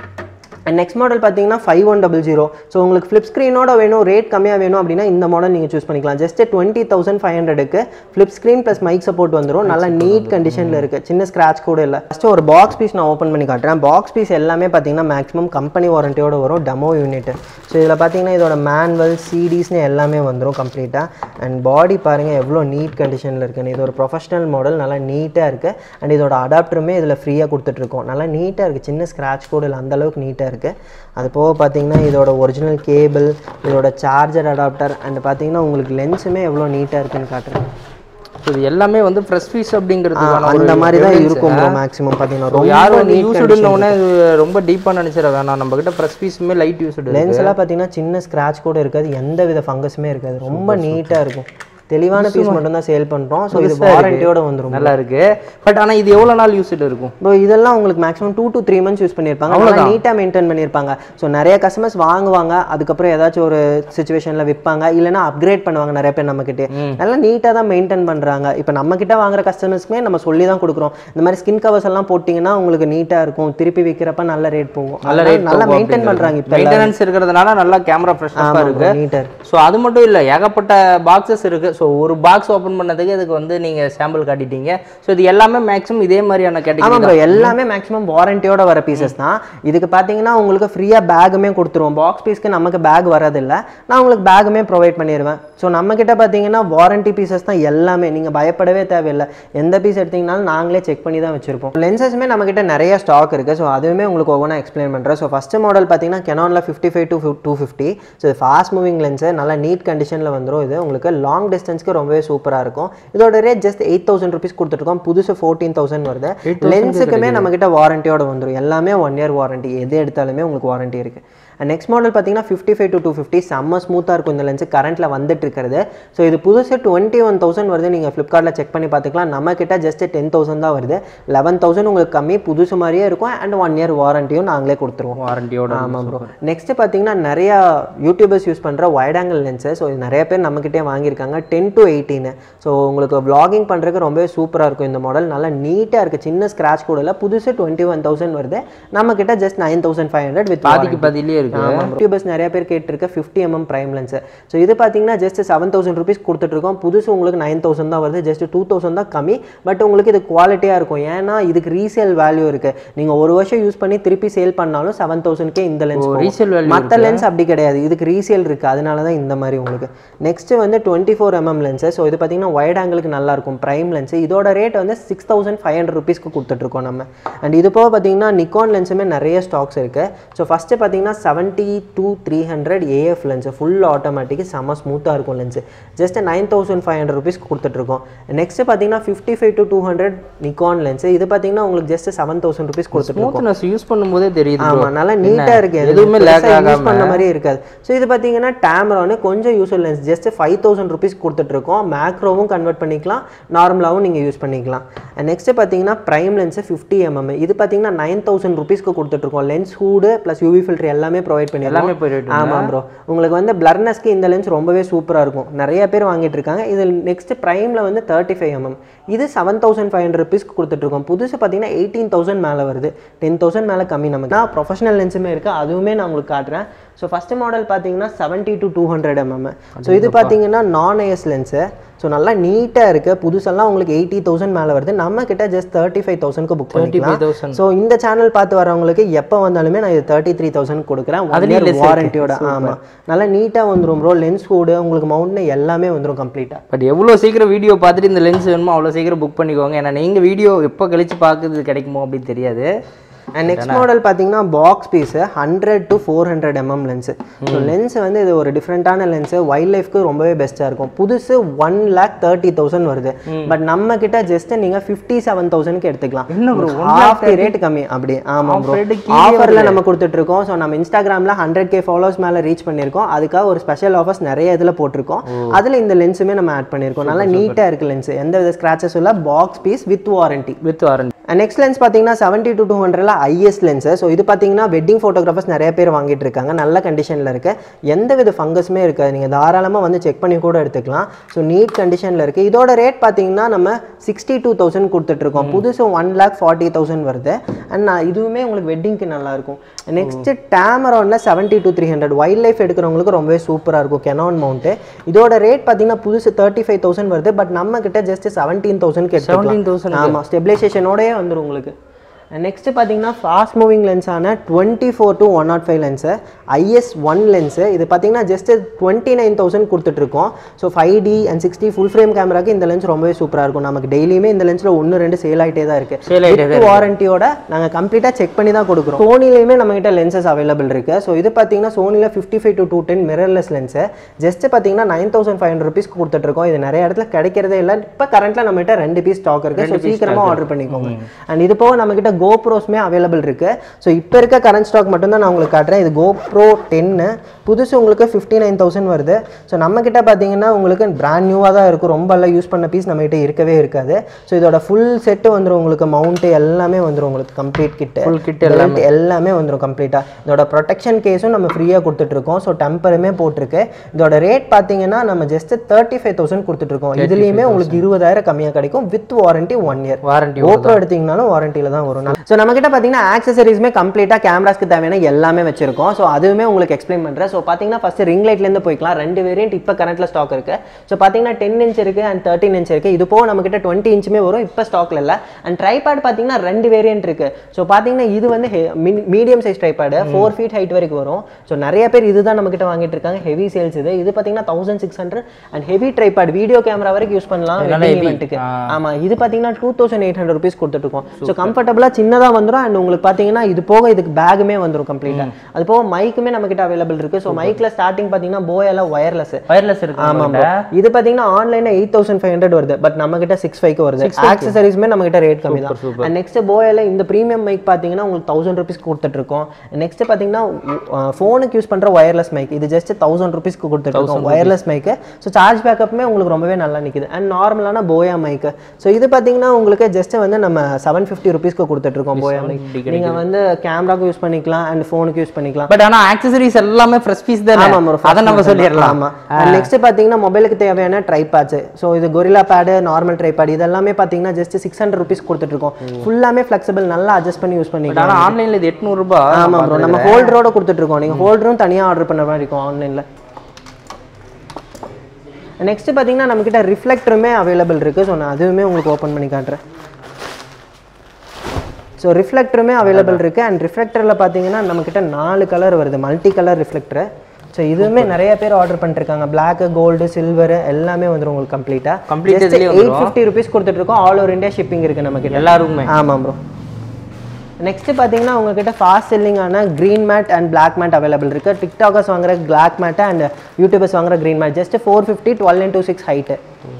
அண்ட் நெக்ஸ்ட் மாடல் பார்த்தீங்கன்னா five one double zero so உங்களுக்கு ஃப்ளிப் ஸ்க்ரீனோட வேணும் ரேட் கம்மியாக வேணும் அப்படின்னா இந்த மாடல் நீங்கள் சூஸ் பண்ணிக்கலாம் ஜஸ்ட் டுவெண்ட்டி தௌசண்ட் ஃபைவ் ஹண்ட்ரடுக்கு flip screen plus mic support வந்துடும் நல்லா நீட் கண்டிஷனில் இருக்குது சின்ன ஸ்க்ராட்ச் கூட இல்லை ஃபஸ்ட்டு ஒரு பாக்ஸ் பீஸ் நான் ஓப்பன் பண்ணி காட்டுறேன் பாக்ஸ் பீஸ் எல்லாமே பார்த்தீங்கன்னா மேக்ஸிமம் கம்பெனி வாரண்டியோட வரும் டெமோ யூனிட் ஸோ இதில் பார்த்தீங்கன்னா இதோட மேனுவல் சிடிஸ்னு எல்லாமே வந்துடும் கம்ப்ளீட்டாக அண்ட் பாடி பாருங்கள் எவ்வளோ நீட் கண்டிஷனில் இருக்குன்னு இது ஒரு ப்ரொஃபஷனல் மாடல் நல்லா நீட்டாக இருக்குது அண்ட் இதோட அடாப்டருமே இதில் ஃப்ரீயாக கொடுத்துட்ருக்கோம் நல்லா நீட்டாக இருக்குது சின்ன ஸ்க்ராட்ச் கூட இல்லை அந்தளவுக்கு நீட்டாக இருக்குது அது போக பார்த்தீங்கன்னா இதோட ஒரிஜினல் கேபிள் இதோட சார்ஜர் அடாப்டர் அண்ட் பார்த்தீங்கன்னா உங்களுக்கு லென்ஸுமே எவ்வளோ நீட்டாக இருக்குன்னு காட்டுறேன் ஸோ இது எல்லாமே வந்து ஃப்ரெஷ் ஃபீஸ் அப்படிங்கிறதுக்கான ஒரு அந்த மாதிரி தான் evidence. இருக்கும் ப்ரோ மேக்ஸிமம் பார்த்தீங்கன்னா ரொம்ப யாரும் வந்து யூஸ்டுன்னு உடனே இது ரொம்ப டீப்பாக நினைச்சிட வேணாம் நம்ம கிட்ட ஃப்ரெஷ் ஃபீஸுமே லைட் யூஸ்டு லென்ஸ் எல்லாம் பார்த்தீங்கன்னா சின்ன ஸ்க்ராட்ச் கூட இருக்காது எந்த வித ஃபங்கஸுமே இருக்காது ரொம்ப நீட்டாக இருக்கும் தெளிவான பீஸ் மட்டும் தான் சேல் பண்ணுறோம் ஸோ இது வாரண்டியோட வந்துடும் நல்லா இருக்கு பட் ஆனா இது எவ்வளவு நாள் யூஸ்டு இருக்கும் ப்ரோ இதெல்லாம் உங்களுக்கு maximum two to three months use பண்ணியிருப்பாங்க நல்லா நீட்டாக மெயின்டைன் பண்ணியிருப்பாங்க ஸோ நிறைய கஸ்டமர்ஸ் வாங்குவாங்க அதுக்கப்புறம் ஏதாச்சும் ஒரு சுச்சுவேஷனில் விற்பாங்க இல்லைன்னா அப்கிரேட் பண்ணுவாங்க நிறைய பேர் நம்மக்கிட்டே நல்லா நீட்டாக தான் மெயின்டைன் பண்ணுறாங்க இப்போ நம்ம கிட்ட வாங்குற கஸ்டமர்ஸ்க்குமே நம்ம சொல்லி தான் கொடுக்குறோம் இந்த மாதிரி ஸ்கின் கவர்ஸ் எல்லாம் போட்டிங்கன்னா உங்களுக்கு நீட்டாக இருக்கும் திருப்பி விற்கிறப்ப நல்ல ரேட் போகும் நல்ல அதனால ரேட் நல்லா மெயின்டைன் பண்ணுறாங்க இப்போ மெயின்டெனன்ஸ் இருக்கிறதுனால நல்லா கேமரா ஃப்ரெஷ்னஸாக இருக்கு நீட்டாக ஸோ அது மட்டும் இல்லை ஏகப்பட்ட பாக்ஸஸ் இருக்கு ஸோ ஒரு பாக்ஸ் ஓப்பன் பண்ணதுக்கு இதுக்கு வந்து நீங்க சாம்பிள் காட்டிட்டீங்க ஸோ இது எல்லாமே மேக்ஸிமம் இதே மாதிரியான ஆமாம் கேட்டகரி ப்ரோ எல்லாமே மேக்ஸிமம் வாரண்டியோட வர பீசஸ் தான் இதுக்கு பார்த்தீங்கன்னா உங்களுக்கு ஃப்ரீயாக பேக்குமே கொடுத்துருவோம் பாக்ஸ் பீஸ்க்கு நமக்கு பேக் வரதில்லை நான் உங்களுக்கு பேக்குமே ப்ரொவைட் பண்ணிடுவேன் ஸோ நம்மக்கிட்ட பார்த்தீங்கன்னா வாரண்டி பீசஸ் தான் எல்லாமே நீங்கள் பயப்படவே தேவையில்லை எந்த பீஸ் எடுத்தீங்கனாலும் நாங்களே செக் பண்ணி தான் வச்சிருப்போம் லென்சஸுமே நம்மக்கிட்ட நிறைய ஸ்டாக் இருக்குது ஸோ அதுவுமே உங்களுக்கு ஒவ்வொன்றா எக்ஸ்பிளைன் பண்ணுறேன் ஸோ ஃபஸ்ட்டு மாடல் பார்த்தீங்கன்னா கெனானில் fifty five to two fifty so இது ஃபாஸ்ட் மூவிங் லென்ஸு நல்லா நீட் கண்டிஷனில் வந்துடும் இது உங்களுக்கு லாங் டிஸ்டன்ஸ்க்கு ரொம்பவே சூப்பராக இருக்கும் இதோட rate just eight thousand rupees கொடுத்துருக்கோம் புதுசு ஃபோர்டீன் தௌசண்ட் வருது லென்ஸுக்குமே நம்மக்கிட்ட வாரண்டியோட வந்துடும் எல்லாமே ஒன் இயர் வாரண்டி எது எடுத்தாலுமே உங்களுக்கு வாரண்டி இருக்குது அண்ட் நெக்ஸ்ட் மாடல் பார்த்தீங்கன்னா fifty five to two fifty செம்ம ஸ்மூத்தாக இருக்கும் இந்த லென்ஸ் கரண்ட்டில் வந்துட்டு இருக்கிறது ஸோ இது புதுசு டுவெண்ட்டி ஒன் தௌசண்ட் வருது நீங்கள் ஃப்ளிப்கார்ட்டில் செக் பண்ணி பார்த்துக்கலாம் நம்ம கிட்ட ஜஸ்ட் டென் தௌசண்ட் தான் வருது லெவன் தௌசண்ட் உங்களுக்கு கம்மி புதுசு மாதிரியே இருக்கும் அண்ட் ஒன் இயர் வாரண்டியும் நாங்களே கொடுத்துருவோம் வாரண்டியோட ஆமாம் ப்ரோ நெக்ஸ்ட் பார்த்தீங்கன்னா நிறையா யூடியூபர்ஸ் யூஸ் பண்ணுற வைட் ஆங்கிள் லென்ஸு ஸோ இது நிறைய பேர் நம்மக்கிட்டே வாங்கியிருக்காங்க டென் டு எயிட்டீன் ஸோ உங்களுக்கு vlogging பண்ணுறதுக்கு ரொம்பவே சூப்பராக இருக்கும் இந்த மாடல் நல்லா நீட்டாக இருக்குது சின்ன ஸ்க்ராட்ச் கூட இல்லை புதுசு டுவெண்ட்டி ஒன் தௌசண்ட் வருது நம்மக்கிட்ட just nine thousand five hundred with பாதிக்கு பாதியிலே இருக்கு ஆமாம் யூடியூபர்ஸ் நிறைய பேர் கேட்டிருக்க fifty MM prime lens so இது பார்த்தீங்கன்னா ஜஸ்ட் செவன் தௌசண்ட் ருபீஸ் கொடுத்துட்ருக்கோம் புதுசு உங்களுக்கு நைன் தௌசண்ட் தான் வருது ஜஸ்ட் டூ தௌசண்ட் தான் கம்மி பட் உங்களுக்கு இது குவாலிட்டியாக இருக்கும் ஏன்னா இதுக்கு ரீசேல் வேல்யூ இருக்கு நீங்கள் ஒரு வருஷம் யூஸ் பண்ணி திருப்பி சேல் பண்ணாலும் செவன் தௌசண்ட்கே இந்த லென்ஸ் ரீசேல் வேல்யூ மற்ற லென்ஸ் அப்படி கிடையாது இதுக்கு ரீசேல் இருக்குது அதனால தான் இந்த மாதிரி உங்களுக்கு நெக்ஸ்ட் வந்து twenty four MM lens so இது பார்த்தீங்கன்னா வைட் ஆங்கிளுக்கு நல்லா இருக்கும் பிரைம் லென்ஸ் இதோட ரேட் வந்து சிக்ஸ் தௌசண்ட் ஃபைவ் ஹண்ட்ரட் ருபீஸ்க்கு கொடுத்துட்ருக்கோம் நம்ம அண்ட் இது போக பார்த்தீங்கன்னா நிக்கான் லென்ஸுமே நிறைய ஸ்டாக்ஸ் இருக்குது ஸோ ஃபஸ்ட்டு பார்த்தீங்கன்னா seventy to three hundred AF lens full automatic செம்ம ஸ்மூத்தாக இருக்கும் lens just nine thousand five hundred ருபீஸ்க்கு கொடுத்துட்ருக்கோம் நெக்ஸ்ட் பார்த்தீங்கன்னா fifty five to two hundred Nikon lens இது பார்த்தீங்கன்னா உங்களுக்கு ஜஸ்ட் செவன் தௌசண்ட் ருபீஸ் கொடுத்துட்ருக்கோம் ஸ்மூத்னஸ் யூஸ் பண்ணும்போதே தெரியுது bro. ஆமா நல்லா நீட்டா இருக்கு எதுவுமே lag யூஸ் ஆகாம. பண்ண மாதிரி இருக்காது ஸோ இது பார்த்தீங்கன்னா டேமரானு கொஞ்சம் useful lens just five thousand rupees கொடுத்துட்ருக்கோம் மேக்ரோவும் கன்வெர்ட் பண்ணிக்கலாம் நார்மலாகவும் நீங்கள் யூஸ் பண்ணிக்கலாம் நெக்ஸ்ட் பார்த்தீங்கன்னா ப்ரைம் லென்ஸ் ஃபிஃப்டி எம்எம் இது பார்த்தீங்கன்னா நைன் தௌசண்ட் ருபீஸ்க்கு கொடுத்துட்ருக்கோம் lens hood plus UV filter எல்லாமே ப்ரொவைட் பண்ணிடலாம் எல்லாமே போயிட்டு ஆமாம் ப்ரோ உங்களுக்கு வந்து பிளர்னஸ்க்கு இந்த லென்ஸ் ரொம்பவே சூப்பராக இருக்கும் நிறைய பேர் வாங்கிட்டு இருக்காங்க இது நெக்ஸ்ட் ப்ரைமில் வந்து தேர்ட்டி ஃபைவ் எம்எம் இது செவன் தௌசண்ட் ஃபைவ் ஹண்ட்ரட் ருபீஸ்க்கு கொடுத்துட்ருக்கோம் புதுசு பார்த்தீங்கன்னா எயிட்டீன் தௌசண்ட் மேலே வருது டென் தௌசண்ட் மேலே கம்மி நமக்கு நான் ப்ரொஃபஷனல் லென்ஸுமே இருக்குது அதுவுமே நான் உங்களுக்கு காட்டுறேன் ஸோ ஃபஸ்ட்டு மாடல் பார்த்தீங்கன்னா seventy to two hundred MM so இது பார்த்தீங்கன்னா நான் ஐஎஸ் லென்ஸு ஸோ நல்லா நீட்டாக இருக்குது புதுசெல்லாம் உங்களுக்கு எயிட்டி தௌசண்ட் மேலே வருது நம்ம கிட்ட ஜஸ்ட் தேர்ட்டி ஃபைவ் தௌசண்ட்க்கு புக் பண்ணிக்கலாம் 35,000. ஸோ இந்த சேனல் பார்த்து வரவங்களுக்கு எப்போ வந்தாலுமே நான் இது தேர்ட்டி த்ரீ தௌசண்ட் கொடுக்குறேன் ஒன் அதுலயும் இயர் less இருக்கு. வாரண்டியோட ஆமாம் நல்லா நீட்டாக வந்துடும் ப்ரோ லென்ஸ் ஹூடு உங்களுக்கு மவுண்ட்னு எல்லாமே வந்துடும் கம்ப்ளீட்டாக பட் எவ்வளோ சீக்கிரம் வீடியோ பார்த்துட்டு இந்த லென்ஸ் வேணுமோ அவ்வளோ சீக்கிரம் புக் பண்ணிக்கோங்க ஏன்னா நீங்கள் வீடியோ எப்போ கழிச்சு பார்க்குறது கிடைக்குமோ அப்படின்னு தெரியாது அண்ட் நெக்ஸ்ட் மாடல் பார்த்தீங்கன்னா box piece hundred to four hundred MM lens so lens வந்து இது ஒரு டிஃப்ரெண்ட்டான லென்ஸு வைல்ட் லைஃப்க்கு ரொம்பவே பெஸ்ட்டாக இருக்கும் புதுசு ஒன் லேக் தேர்ட்டி தௌசண்ட் வருது பட் நம்ம கிட்ட ஜஸ்ட் நீங்கள் ஃபிஃப்டி செவன் தௌசண்ட்க்கு எடுத்துக்கலாம் என்ன bro, ஹாஃப் தி ரேட் கம்மி அப்படி ஆமாம் ப்ரோ rate கீழே ஆஃபரில் நம்ம கொடுத்துட்டு இருக்கோம் ஸோ நம்ம இன்ஸ்டாகிராமில் ஹண்ட்ரட் கே ஃபாலோவர்ஸ் மேலே ரீச் பண்ணியிருக்கோம் அதுக்காக ஒரு ஸ்பெஷல் ஆஃபர்ஸ் நிறைய இதில் போட்டிருக்கோம் அதில் இந்த லென்ஸுமே நம்ம ஆட் பண்ணியிருக்கோம் நல்லா நீட்டாக இருக்குது லென்ஸ் எந்த வித ஸ்க்ராச்சஸ் இல்லை box piece with warranty with warranty next lens பார்த்தீங்கன்னா செவன்ட்டி டு டூ ஹண்ட்ரட்ல ஐஎஸ் லென்ஸு ஸோ இது பார்த்தீங்கன்னா வெட்டிங் ஃபோட்டோகிராஃபர்ஸ் நிறைய பேர் வாங்கிட்டு இருக்காங்க நல்ல கண்டிஷனில் இருக்கு எந்த வித ஃபங்கஸுமே இருக்காது நீங்கள் தாராளமாக வந்து செக் பண்ணி கூட எடுத்துக்கலாம் ஸோ நீட் கண்டிஷனில் இருக்கு இதோட ரேட் பார்த்தீங்கன்னா நம்ம சிக்ஸ்டி டூ தௌசண்ட் கொடுத்துட்ருக்கோம் புதுசு ஒன் லேக் ஃபார்ட்டி தௌசண்ட் வருது அண்ட் நான் இதுவுமே உங்களுக்கு வெட்டிங்க்கு நல்லா இருக்கும் நெக்ஸ்ட் டேமரானில் seventy to three hundred wildlife எடுக்கிறவங்களுக்கு ரொம்பவே சூப்பராக இருக்கும் கெனான் மவுண்ட்டு இதோட ரேட் பார்த்தீங்கன்னா புதுசு தேர்ட்டி ஃபைவ் தௌசண்ட் வருது பட் நம்ம கிட்ட just seventeen thousand seventeen thousand ஆமாம் ஸ்டெபிலைசேஷனோடயே வந்துடும் உங்களுக்கு நெக்ஸ்ட் பார்த்தீங்கன்னா ஃபாஸ்ட் மூவிங் லென்ஸான twenty four to one nought five lens IS one lens இது பார்த்தீங்கன்னா ஜஸ்ட் டுவெண்ட்டி நைன் தௌசண்ட் கொடுத்துட்ருக்கோம் so five D and sixty full frame கேமராக்கு இந்த லென்ஸ் ரொம்பவே சூப்பராக இருக்கும் நமக்கு டெய்லியுமே இந்த லென்ஸில் ஒன்று ரெண்டு சேல் ஆகிட்டே தான் இருக்குது Sale ஆயிட்டே வித் வாரண்டியோட நாங்கள் கம்ப்ளீட்டாக செக் பண்ணி தான் கொடுக்குறோம் சோனிலையுமே நம்மகிட்ட லென்சஸ் அவைலபிள் இருக்குது ஸோ இது பார்த்தீங்கன்னா சோனியில் fifty five to two ten mirrorless lens just பார்த்தீங்கன்னா நைன் தௌசண்ட் ஃபைவ் ஹண்ட்ரட் ருபீஸ்க்கு கொடுத்துட்ருக்கோம் இது நிறைய இடத்துல கிடைக்கிறதே இல்லை இப்போ கரண்ட்டில் நம்மகிட்ட ரெண்டு பீஸ் ஸ்டாக் இருக்குது ஸோ சீக்கிரமாக ஆர்டர் பண்ணிக்கோங்க அண்ட் இது போக நம்மகிட்ட கோப்ரோஸ்மே அவைலபிள் இருக்குது ஸோ இப்போ இருக்க கரண்ட் ஸ்டாக் மட்டும்தான் நான் உங்களுக்கு காட்டுறேன் இது கோப்ரோ டென்னு புதுசு உங்களுக்கு ஃபிஃப்டி நைன் தௌசண்ட் வருது ஸோ நம்மக்கிட்ட பார்த்தீங்கன்னா உங்களுக்கு பிராண்ட் நியூவாக தான் இருக்கும் ரொம்ப எல்லாம் யூஸ் பண்ண பீஸ் நம்மகிட்ட இருக்கவே இருக்காது ஸோ இதோட ஃபுல் செட்டு வந்துடும் உங்களுக்கு மவுண்ட்டு எல்லாமே வந்துடும் உங்களுக்கு கம்ப்ளீட் கிட்ட Full kit எல்லாமே எல்லாமே வந்துடும் கம்ப்ளீட்டாக இதோட ப்ரொடெக்ஷன் கேஸும் நம்ம ஃப்ரீயாக கொடுத்துட்ருக்கோம் ஸோ டெம்பருமே போட்டிருக்கு இதோட ரேட் பார்த்தீங்கன்னா நம்ம ஜஸ்ட் தேர்ட்டி ஃபைவ் தௌசண்ட் கொடுத்துட்ருக்கோம் இதுலேயுமே உங்களுக்கு இருபதாயிரம் கம்மியாக கிடைக்கும் with warranty one year warranty GoPro எடுத்தீங்கனாலும் வாரண்டியில் தான் வரும் ஸோ நம்மக்கிட்ட பார்த்தீங்கன்னா ஆக்சசரிஸ்மே கம்ப்ளீட்டாக கேமராஸ்க்கு தேவையான எல்லாமே வச்சிருக்கோம் ஸோ அதுவுமே உங்களுக்கு எக்ஸ்பிளைன் பண்ணுறேன் ஸோ பார்த்தீங்கன்னா ஃபஸ்ட்டு ரிங் லைட்லேருந்து போய்க்கலாம் ரெண்டு வேரியன்ட் இப்போ கரண்ட்டில் ஸ்டாக் இருக்குது ஸோ பார்த்தீங்கன்னா டென் இன்ச் இருக்குது அண்ட் தேர்ட்டின் இன்ச் இருக்குது இது போக நம்மக்கிட்ட டுவெண்ட்டி இன்ச்சுமே வரும் இப்போ ஸ்டாக்ல இல்லை அண்ட் ட்ரைபேட் பார்த்தீங்கன்னா ரெண்டு வேரியன்ட் இருக்குது ஸோ பார்த்தீங்கன்னா இது வந்து medium size tripod four feet height வரைக்கும் வரும் ஸோ நிறைய பேர் இதுதான் நம்மக்கிட்ட வாங்கிட்டு இருக்காங்க ஹெவி சேல்ஸ் இது இது பார்த்தீங்கன்னா thousand six hundred and heavy tripod video camera வரைக்கும் யூஸ் பண்ணலாம் இதனால wedding heavy. event-க்கு. ஆ. ஆமா இது பாத்தீங்கன்னா two thousand eight hundred rupees கொடுத்துட்ருக்கோம் ஸோ கம்ஃபர்டபுளாக சின்னதாக வந்துடும் அண்ட் உங்களுக்கு பார்த்தீங்கன்னா இது போக இதுக்கு பேக்குமே வந்துடும் கம்ப்ளீட்டாக அது போக மைக்குமே நம்மக்கிட்ட அவைலபிள் இருக்கு ஸோ மைக்கில் ஸ்டார்டிங் பார்த்தீங்கன்னா போயால ஒயர்லெஸ் வயர்லெஸ் இருக்கு ஆமாம் உங்கள்ட்ட. bro. இது பார்த்தீங்கன்னா ஆன்லைனில் எயிட் தௌசண்ட் ஃபைவ் ஹண்ட்ரட் வருது பட் நம்ம கிட்ட சிக்ஸ் ஃபைவ்க்கு வருது ஆக்சசரிஸ்மே நம்ம கிட்ட ரேட் கம்மி தான் அண்ட் நெக்ஸ்ட் போயால இந்த ப்ரீமியம் மைக் பார்த்தீங்கன்னா உங்களுக்கு தௌசண்ட் ருபீஸ் கொடுத்துட்ருக்கோம் நெக்ஸ்ட் பார்த்தீங்கன்னா ஃபோனுக்கு யூஸ் பண்ணுற ஒயர்லெஸ் மைக் இது ஜஸ்ட் தௌசண்ட் ருபீஸ்க்கு கொடுத்துட்ருக்கோம் ஒயர்லெஸ் மைக்கு ஸோ சார்ஜ் பேக்கப்புமே உங்களுக்கு ரொம்பவே நல்லா நிற்குது அண்ட் நார்மலான போயா மைக்கு ஸோ இது பார்த்தீங்கன்னா உங்களுக்கு ஜஸ்ட் வந்து நம்ம செவன் ஃபிஃப்டி ருபீஸ்க்கு கொடுத்துட்டு கொடுத்துட்டு இருக்கோம் போய் நீங்க வந்து கேமராக்கு யூஸ் பண்ணிக்கலாம் அண்ட் ஃபோனுக்கு யூஸ் பண்ணிக்கலாம் பட் ஆனா ஆக்சசரிஸ் எல்லாமே ஃப்ரெஷ் பீஸ் தானே ஆமா bro, அதை நம்ம சொல்லிடலாம் ஆமா நெக்ஸ்ட் பாத்தீங்கன்னா மொபைலுக்கு தேவையான ட்ரைபேட்ஸ் ஸோ இது கொரில்லா பேடு நார்மல் ட்ரைபேட் இதெல்லாமே பாத்தீங்கன்னா ஜஸ்ட் சிக்ஸ் ஹண்ட்ரட் ருபீஸ் கொடுத்துட்டு இருக்கோம் ஃபுல்லாமே ஃபிளெக்சிபிள் நல்லா அட்ஜஸ்ட் பண்ணி யூஸ் பண்ணிக்கலாம் ஆனா ஆன்லைன்ல இது எட்நூறு ரூபாய் ஆமா ப்ரோ நம்ம ஹோல்டரோட கொடுத்துட்டு இருக்கோம் நீங்க ஹோல்டரும் தனியா ஆர்டர் பண்ண மாதிரி இருக்கும் ஆன்லைன்ல நெக்ஸ்ட் பாத்தீங்கன்னா நம்ம கிட்ட ரிஃப்ளெக்டருமே அவைலபிள் இருக்கு ஸோ நான் அதுவுமே உங்களுக்கு ஓப்பன் பண்ணி காட்டுறேன் ஸோ ரிஃப்ளெக்டருமே அவைலபிள் இருக்கு அண்ட் ரிஃப்ளெக்டரில் பார்த்தீங்கன்னா நம்மக்கிட்ட நாலு கலர் வருது மல்டி கலர் ரிஃப்ளெக்டர் ஸோ இதுவுமே நிறைய பேர் ஆர்டர் பண்ணிருக்காங்க Black கோல்டு சில்வர் எல்லாமே வந்துடும் உங்களுக்கு கம்ப்ளீட்டாக Complete கம்ப்ளீட் இதுலயே எயிட் ஃபிஃப்டி ருபீஸ் கொடுத்துட்டு இருக்கோம் ஆல் ஓவர் இந்தியா ஷிப்பிங் இருக்கு நம்ம கிட்ட எல்லாருக்குமே ஆமாம் ப்ரோ நெக்ஸ்ட் பார்த்தீங்கன்னா உங்ககிட்ட ஃபாஸ்ட் செல்லிங்கான green mat and Black mat available இருக்கு டிக்டாக்கர்ஸ் வாங்குற Black மேட் அண்ட் யூடியூபர்ஸ் வாங்குற green mat just four fifty twelve into six height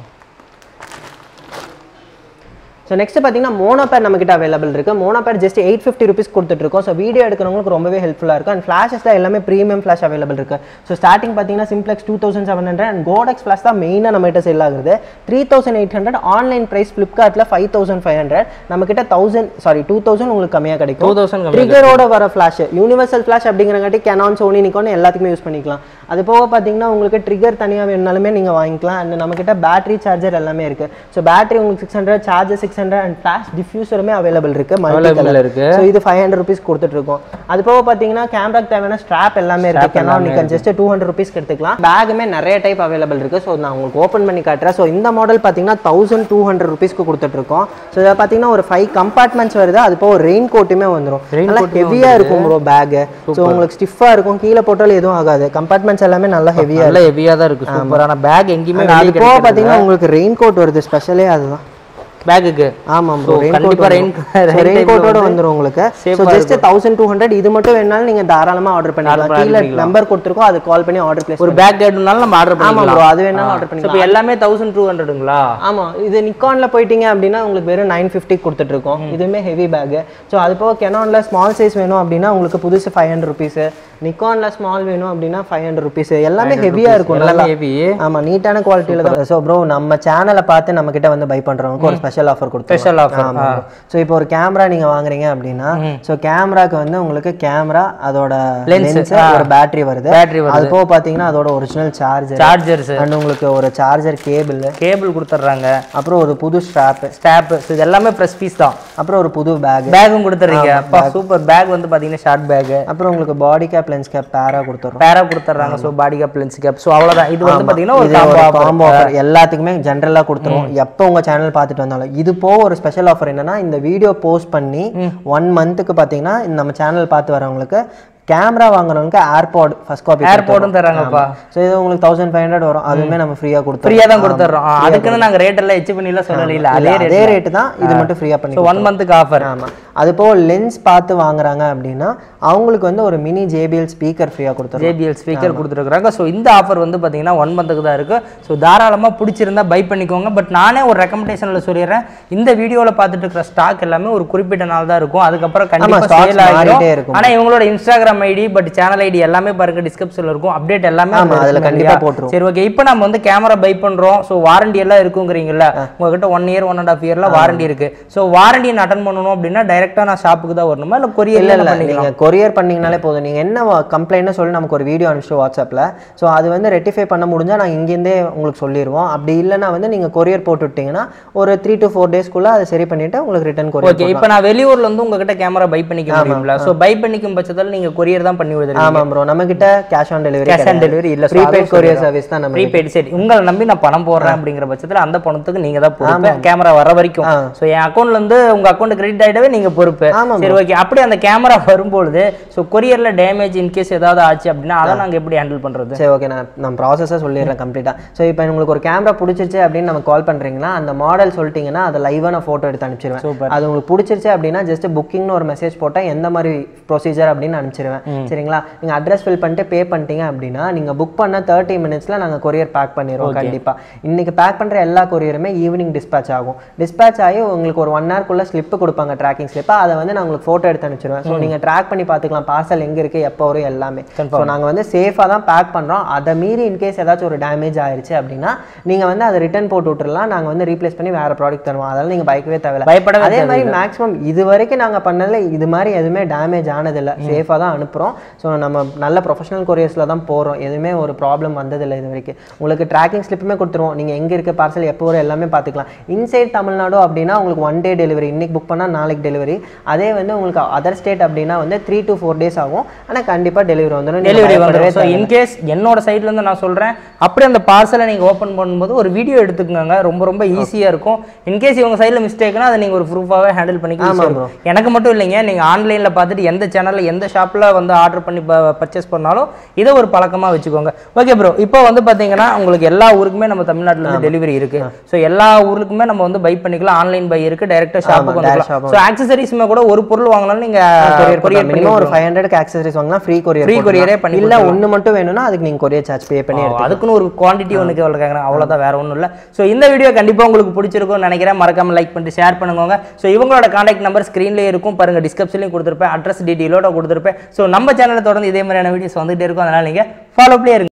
so next பார்த்தீங்கன்னா மோனோபேட் நம்மகிட்ட அவைலபிள் இருக்கு monopod just eight fifty rupees கொடுத்துட்ருக்கோம் ஸோ வீடியோ எடுக்கிறவங்களுக்கு ரொம்பவே ஹெல்ப்ஃபுல்லாக இருக்கும் அண்ட் ஃபிளாஷஸ்ல எல்லாமே ப்ரீமியம் ஃபிளாஷ் அவைலபிள் இருக்கு ஸோ ஸ்டார்டிங் பார்த்தீங்கன்னா Simplex two thousand seven hundred and Godox flash தான் மெயினாக நம்மகிட்ட செல் ஆகுது three thousand eight hundred online price ஃப்ளிப்கார்ட்டில் ஃபைவ் தௌசண்ட் ஃபைவ் ஹண்ட்ரட் நம்மகிட்ட தௌசண்ட் சாரி டூ தௌசண்ட் உங்களுக்கு கம்மியாக கிடைக்கும் டூ தௌசண்ட் ட்ரிகரோட வர ஃப்ளாஷ் யூனிவர்சல் ஃப்ளாஷ் அப்படிங்கிறங்காட்டி கேனான் சோனி நிக்கான் எல்லாத்துக்குமே யூஸ் பண்ணிக்கலாம் அது போக பார்த்தீங்கன்னா உங்களுக்கு ட்ரிகர் தனியாக வேணுனாலுமே நீங்கள் வாங்கிக்கலாம் அண்ட் நம்மக்கிட்ட பேட்டரி சார்ஜர் எல்லாமே இருக்கு ஸோ பேட்டரி உங்களுக்கு six hundred charger six hundred and flash டிஃப்யூசருமே அவைலபிள் இருக்கு மல்டி Available கலர் இருக்கு. ஸோ இது ஃபைவ் ஹண்ட்ரட் ருபீஸ் கொடுத்துட்டு இருக்கோம் அது போக பார்த்தீங்கன்னா கேமராக்கு தேவையான ஸ்ட்ராப் எல்லாமே இருக்கு Canon Nikon just two hundred ருபீஸ்க்கு எடுத்துக்கலாம் பேக்குமே நிறைய டைப் அவைலபிள் இருக்கு ஸோ நான் உங்களுக்கு ஓப்பன் பண்ணி காட்டுறேன் ஸோ இந்த மாடல் பார்த்தீங்கன்னா தௌசண்ட் டூ ஹண்ட்ரட் ருபீஸ்க்கு கொடுத்துட்டு இருக்கோம் ஸோ இதில் பார்த்தீங்கன்னா ஒரு ஃபைவ் கம்பார்ட்மெண்ட்ஸ் வருது அது போக ரெயின் கோட்டுமே வந்துடும் நல்லா ஹெவியா இருக்கும் ப்ரோ பேக் ஸோ உங்களுக்கு ஸ்டிஃபா இருக்கும் கீழே போட்டாலும் எதுவும் ஆகாது கம்பார்ட்மெண்ட்ஸ் எல்லாமே நல்லா ஹெவியா நல்ல ஹெவியா தான் இருக்கு சூப்பரான பேக் எங்கேயுமே அது போக பார்த்தீங்கன்னா உங்களுக்கு ரெயின் கோட் வருது ஸ்பெஷலே அதுதான் பேக்குக்கு ஆமாம் ப்ரோ ரெயின் கண்டிப்பா coat rain- rain rain time ல கோட்டோட வந்து வந்துரும் உங்களுக்கு safe so just thousand two hundred இது மட்டும் வேணாலும் நீங்க தாராளமா ஆர்டர் பண்ணிக்கலாம் கீழே நம்பர் கொடுத்துருக்கோம் அது கால் பண்ணி ஆர்டர் பிளேஸ் ஒரு பேக் கேட்னாலும் நம்ம ஆர்டர் ஆமா பண்ணிக்கலாம் ப்ரோ அது வேணாலும் ஆர்டர் So, பண்ணிக்கலாம் இப்போ எல்லாமே தௌசண்ட் டூ ஹண்ட்ரடுங்களா ஆமா இது நிக்கான்ல போயிட்டீங்க அப்படின்னா உங்களுக்கு வெறும் நைன் ஃபிஃப்டி கொடுத்துட்டு இருக்கோம் இதுவுமே ஹெவி பேக் ஸோ அது போக கெனான்ல ஸ்மால் சைஸ் வேணும் அப்படின்னா உங்களுக்கு புதுசு ஃபைவ் ஹண்ட்ரட் ருபீஸ் நிக்கான்ல ஸ்மால் வேணும் அப்படின்னா ஃபைவ் ஹண்ட்ரட் ருபீஸ் எல்லாமே ஹெவியா இருக்கும் எல்லாமே நல்லா ஹெவி ஆமா நீட்டான குவாலிட்டியில தான் ஸோ ப்ரோ நம்ம சேனலை பார்த்து நம்ம கிட்ட வந்து பை பண்றவங்களுக்கு ஒரு ஸ்பெஷல் ஆஃபர் கொடுத்தோம் ஸ்பெஷல் ஆஃபர் ஸோ இப்போ ஒரு கேமரா நீங்க வாங்குறீங்க அப்படின்னா ஸோ கேமராக்கு வந்து உங்களுக்கு கேமரா அதோட Lens, லென்ஸ் ஒரு பேட்டரி வருது பேட்டரி அது போக பாத்தீங்கன்னா அதோட ஒரிஜினல் சார்ஜர் சார்ஜர்ஸ் அண்ட் உங்களுக்கு ஒரு சார்ஜர் கேபிள் கேபிள் கொடுத்துட்றாங்க அப்புறம் ஒரு புது ஸ்ட்ராப் ஸ்டாப் இது எல்லாமே ப்ரெஸ் பீஸ் தான் அப்புறம் ஒரு புது பேக் பேக்கும் கொடுத்துறீங்க அப்பா சூப்பர் பேக் வந்து பாத்தீங்கன்னா ஷார்ட் பேக் அப்புறம் உங்களுக்கு பாடி கேப் லென்ஸ் கேப் பேரா கொடுத்துறோம் பேரா கொடுத்துட்றாங்க so body cap lens cap so அவ்வளவுதான் இது வந்து பாத்தீங்கன்னா ஒரு இது ஒரு காம்போ காம்போ ஆஃபர் எல்லாத்துக்குமே ஜென்ரலா கொடுத்துருவோம் எப்போ உங்க சேனல் பார்த்துட்டு வந்தாலும் இது போக ஒரு ஸ்பெஷல் ஆஃபர் என்னன்னா இந்த வீடியோ போஸ்ட் பண்ணி ஒன் மந்த்துக்கு பாத்தீங்கன்னா இந்த நம்ம சேனல் பார்த்து வரவங்களுக்கு கேமரா வாங்குறவங்களுக்கு ஏர்பாட் ஃபர்ஸ்ட் காப்பி ஏர்போர்ட்டும் தராங்கப்பா ஸோ இது உங்களுக்கு தௌசண்ட் ஃபைவ் ஹண்ட்ரட் வரும் அதுவுமே நம்ம ஃப்ரீயா கொடுத்துருவோம் ஃப்ரீயா தான் கொடுத்துட்றோம் ஆ, அதுக்குன்னு நாங்க ரேட் எல்லாம் எச்சு பண்ணிலாம் சொல்லல இல்ல அதே ரேட் அதே ரேட்டு தான் இது மட்டும் ஃப்ரீயா பண்ணி ஸோ ஒன் மந்த்துக்கு ஆஃபர் ஆமா அது போக லென்ஸ் பார்த்து வாங்குறாங்க அப்படின்னா அவங்களுக்கு வந்து ஒரு மினி ஜேபிஎல் ஸ்பீக்கர் ஃப்ரீயா கொடுத்துருவோம் ஜேபிஎல் ஸ்பீக்கர் கொடுத்துருக்காங்க ஸோ இந்த ஆஃபர் வந்து பார்த்தீங்கன்னா ஒன் மந்த்துக்கு தான் இருக்கு ஸோ தாராளமாக பிடிச்சிருந்தா பை பண்ணிக்கோங்க பட் நானே ஒரு ரெக்கமெண்டேஷனில் சொல்லிடுறேன் இந்த வீடியோவில் பார்த்துட்டு இருக்கிற ஸ்டாக் எல்லாமே ஒரு குறிப்பிட்ட நாள் தான் இருக்கும் அதுக்கப்புறம் கண்டிப்பாக stocks சேல் ஆகிடும் மாறிட்டே இருக்கும். ஆனால் இவங்களோட Instagram ID but channel ID எல்லாமே பாருங்க டிஸ்கிரிப்ஷனில் இருக்கும் அப்டேட் எல்லாமே ஆமா, அதுல அதுல இருக்கும் கண்டிப்பா இல்லையா? போட்டுருவோம். சரி ஓகே இப்போ நம்ம வந்து கேமரா பை பண்றோம் ஸோ வாரண்டி எல்லாம் இருக்குங்கிறீங்கல்ல உங்ககிட்ட one year one and half இயர்ல வாரண்டி இருக்கு ஸோ வாரண்டி அட்டன் பண்ணணும் அப்படின்னா டைரக்டா நான் ஷாப்புக்கு தான் வரணுமா இல்லை இல்ல கொரியர் இல்ல பண்ணிக்கலாம் நீங்க கொரியர் பண்ணீங்கனாலே போதும் நீங்க என்ன கம்ப்ளைண்ட்னு சொல்லி நமக்கு ஒரு வீடியோ அனுப்பிச்சு வாட்ஸ்அப்ல ஸோ அது வந்து ரெட்டிஃபை பண்ண முடிஞ்சா நாங்க இங்கேருந்தே உங்களுக்கு சொல்லிடுவோம் அப்படி இல்லைன்னா வந்து நீங்க கொரியர் போட்டு விட்டீங்கன்னா ஒரு த்ரீ டு ஃபோர் டேஸ்க்குள்ள அதை சரி பண்ணிட்டு உங்களுக்கு ரிட்டர்ன் கொரியர் ஓகே இப்போ நான் வெளியூர்ல இருந்து உங்ககிட்ட கேமரா பை பண்ணிக்க முடியும்ல ஸோ பை பண்ணிக்கும் பட்சத்தில் நீங்க கொரியர் தான் பண்ணி விடுறீங்க ஆமா ப்ரோ நம்ம கிட்ட cash on delivery cash on delivery இல்ல ப்ரீபெய்ட் கொரியர் சர்வீஸ் தான் நம்ம ப்ரீபெய்ட் சரி உங்களை நம்பி நான் பணம் போடுறேன் அப்படிங்கிற பட்சத்துல அந்த பணத்துக்கு நீங்க தான் பொறுப்பு கேமரா வர வரைக்கும் ஸோ என் அக்கௌண்ட்ல இருந்து உங்க அக்கௌண்ட் கிரெடிட் ஆயிடவே நீங்க பொறுப்பு ஆமா சரி ஓகே அப்படி அந்த கேமரா வரும்பொழுது ஸோ கொரியர்ல டேமேஜ் இன்கேஸ் ஏதாவது ஆச்சு அப்படின்னா அதை நாங்க எப்படி ஹேண்டில் பண்றது சரி ஓகே நான் நான் ப்ராசஸாக சொல்லிடுறேன் கம்ப்ளீட்டாக ஸோ இப்போ உங்களுக்கு ஒரு கேமரா பிடிச்சிருச்சு அப்படின்னு நம்ம கால் பண்ணுறீங்கன்னா அந்த மாடல் சொல்லிட்டீங்கன்னா அதை லைவாக நான் ஃபோட்டோ எடுத்து அனுப்பிச்சிருவேன் அது உங்களுக்கு பிடிச்சிருச்சு அப்படின்னா ஜஸ்ட் புக்கிங்னு ஒரு மெசேஜ் போட்டால் எந்த மாதிரி ப்ரொசீஜர் அப்படின்னு அனுப்பிச்சிருவேன் வச்சுருவேன் சரிங்களா நீங்கள் அட்ரஸ் ஃபில் பண்ணிட்டு பே பண்ணிட்டீங்க அப்படின்னா நீங்கள் புக் பண்ண தேர்ட்டி மினிட்ஸில் நாங்கள் கொரியர் பேக் பண்ணிடுவோம் கண்டிப்பாக இன்னைக்கு பேக் பண்ணுற எல்லா கொரியருமே ஈவினிங் டிஸ்பேச் ஆகும் டிஸ்பேச் ஆகி உங்களுக்கு ஒரு ஒன் ஹவர்க்குள்ளே ஸ்லிப்பு கொடுப்பாங்க ட்ராக்கிங் ஸ்லிப்பு அதை வந்து நான் உங்களுக்கு ஃபோட்டோ எடுத்து அனுப்பிச்சிடுவேன் ஸோ நீங்கள் ட்ராக் பண்ணி பார்த்துக்கலாம் பார்சல் எங்கே இருக்குது எப்போ வரும் எல்லாமே ஸோ நாங்கள் வந்து சேஃபாக தான் பேக் பண்ணுறோம் அதை மீறி இன்கேஸ் ஏதாச்சும் ஒரு டேமேஜ் ஆயிருச்சு அப்படின்னா நீங்கள் வந்து அதை ரிட்டர்ன் போட்டு விட்டுறலாம் நாங்கள் வந்து ரீப்ளேஸ் பண்ணி வேறு ப்ராடக்ட் தருவோம் அதெல்லாம் நீங்கள் பயக்கவே தேவையில்ல பயப்படவே அதே மாதிரி மேக்ஸிமம் இது வரைக்கும் நாங்கள் பண்ணதில் இது மாதிரி எதுவுமே டேமேஜ் ஆனதில்லை சேஃபாக தான் அனுப்புகிறோம் ஸோ நம்ம நல்ல ப்ரொஃபஷனல் கொரியர்ஸில் தான் போகிறோம் எதுவுமே ஒரு ப்ராப்ளம் வந்ததில்லை இது வரைக்கும் உங்களுக்கு ட்ராக்கிங் ஸ்லிப்புமே கொடுத்துருவோம் நீங்கள் எங்கே இருக்க பார்சல் எப்போ வரும் எல்லாமே பார்த்துக்கலாம் இன்சைட் தமிழ்நாடு அப்படின்னா உங்களுக்கு ஒன் டே டெலிவரி இன்னைக்கு புக் பண்ணால் நாளைக்கு டெலிவரி அதே வந்து உங்களுக்கு அதர் ஸ்டேட் அப்படின்னா வந்து த்ரீ to ஃபோர் டேஸ் ஆகும் ஆனால் கண்டிப்பாக டெலிவரி வந்துடும் டெலிவரி வந்துடும் ஸோ இன்கேஸ் என்னோட சைட்ல இருந்து நான் சொல்றேன் அப்படியே அந்த பார்சலை நீங்க ஓப்பன் பண்ணும்போது ஒரு வீடியோ எடுத்துக்கோங்க ரொம்ப ரொம்ப ஈஸியா இருக்கும் இன்கேஸ் இவங்க சைடில் மிஸ்டேக்னா அதை நீங்க ஒரு ப்ரூஃபாவே ஹேண்டில் பண்ணிக்கலாம் எனக்கு மட்டும் இல்லைங்க நீங்க ஆன்லைன்ல பார்த்துட்டு எந்த சேனல்ல எந்த ஷாப்ல வந்து ஆர்டர் பண்ணி பர்ச்சேஸ் பண்ணாலும் இதை ஒரு பழக்கமா வச்சுக்கோங்க ஓகே ப்ரோ இப்போ வந்து பாத்தீங்கன்னா உங்களுக்கு எல்லா ஊருக்குமே நம்ம தமிழ்நாட்டுல இருந்து டெலிவரி இருக்கு ஸோ எல்லா ஊருக்குமே நம்ம வந்து பை பண்ணிக்கலாம் ஆன்லைன் பை இருக்கு டைரக்டா ஷாப்புக்கு வந்துக்கலாம் ஸோ ஆக்சசரிஸ்மே கூட ஒரு பொருள் வாங்கினாலும் நீங்க கொரியர் பண்ணி மினிமம் ஒரு ஃபைவ் ஹண்ட்ரட்க்கு ஆக்சசரிஸ் வாங்கினா ஃப்ரீ கொரியர் Free courier ஏ பண்ணி இல்லை ஒன்று மட்டும் வேணும்னா அதுக்கு நீங்கள் கொரியர் சார்ஜ் பே பண்ணி ஓ, அதுக்குன்னு ஒரு குவாண்டிட்டி ஒன்று எவ்வளோ கேட்குறாங்க அவ்வளோதான் வேற ஒன்றும் இல்லை ஸோ இந்த வீடியோ கண்டிப்பாக உங்களுக்கு பிடிச்சிருக்கும்னு நினைக்கிறேன் மறக்காம லைக் பண்ணிட்டு ஷேர் பண்ணுங்க ஸோ இவங்களோட காண்டாக்ட் நம்பர் ஸ்க்ரீன்லேயே இருக்கும் பாருங்க டிஸ்கிரிப்ஷன்லையும் கொடுத்துருப்பேன் அட்ரஸ் டீட்டெயிலோட கொடுத்துருப்பேன் ஸோ நம்ம சேனலை தொடர்ந்து இதே மாதிரியான வீடியோஸ் வந்துகிட்டே இருக்கும் அதனால நீங்கள் ஃபாலோ இருங்க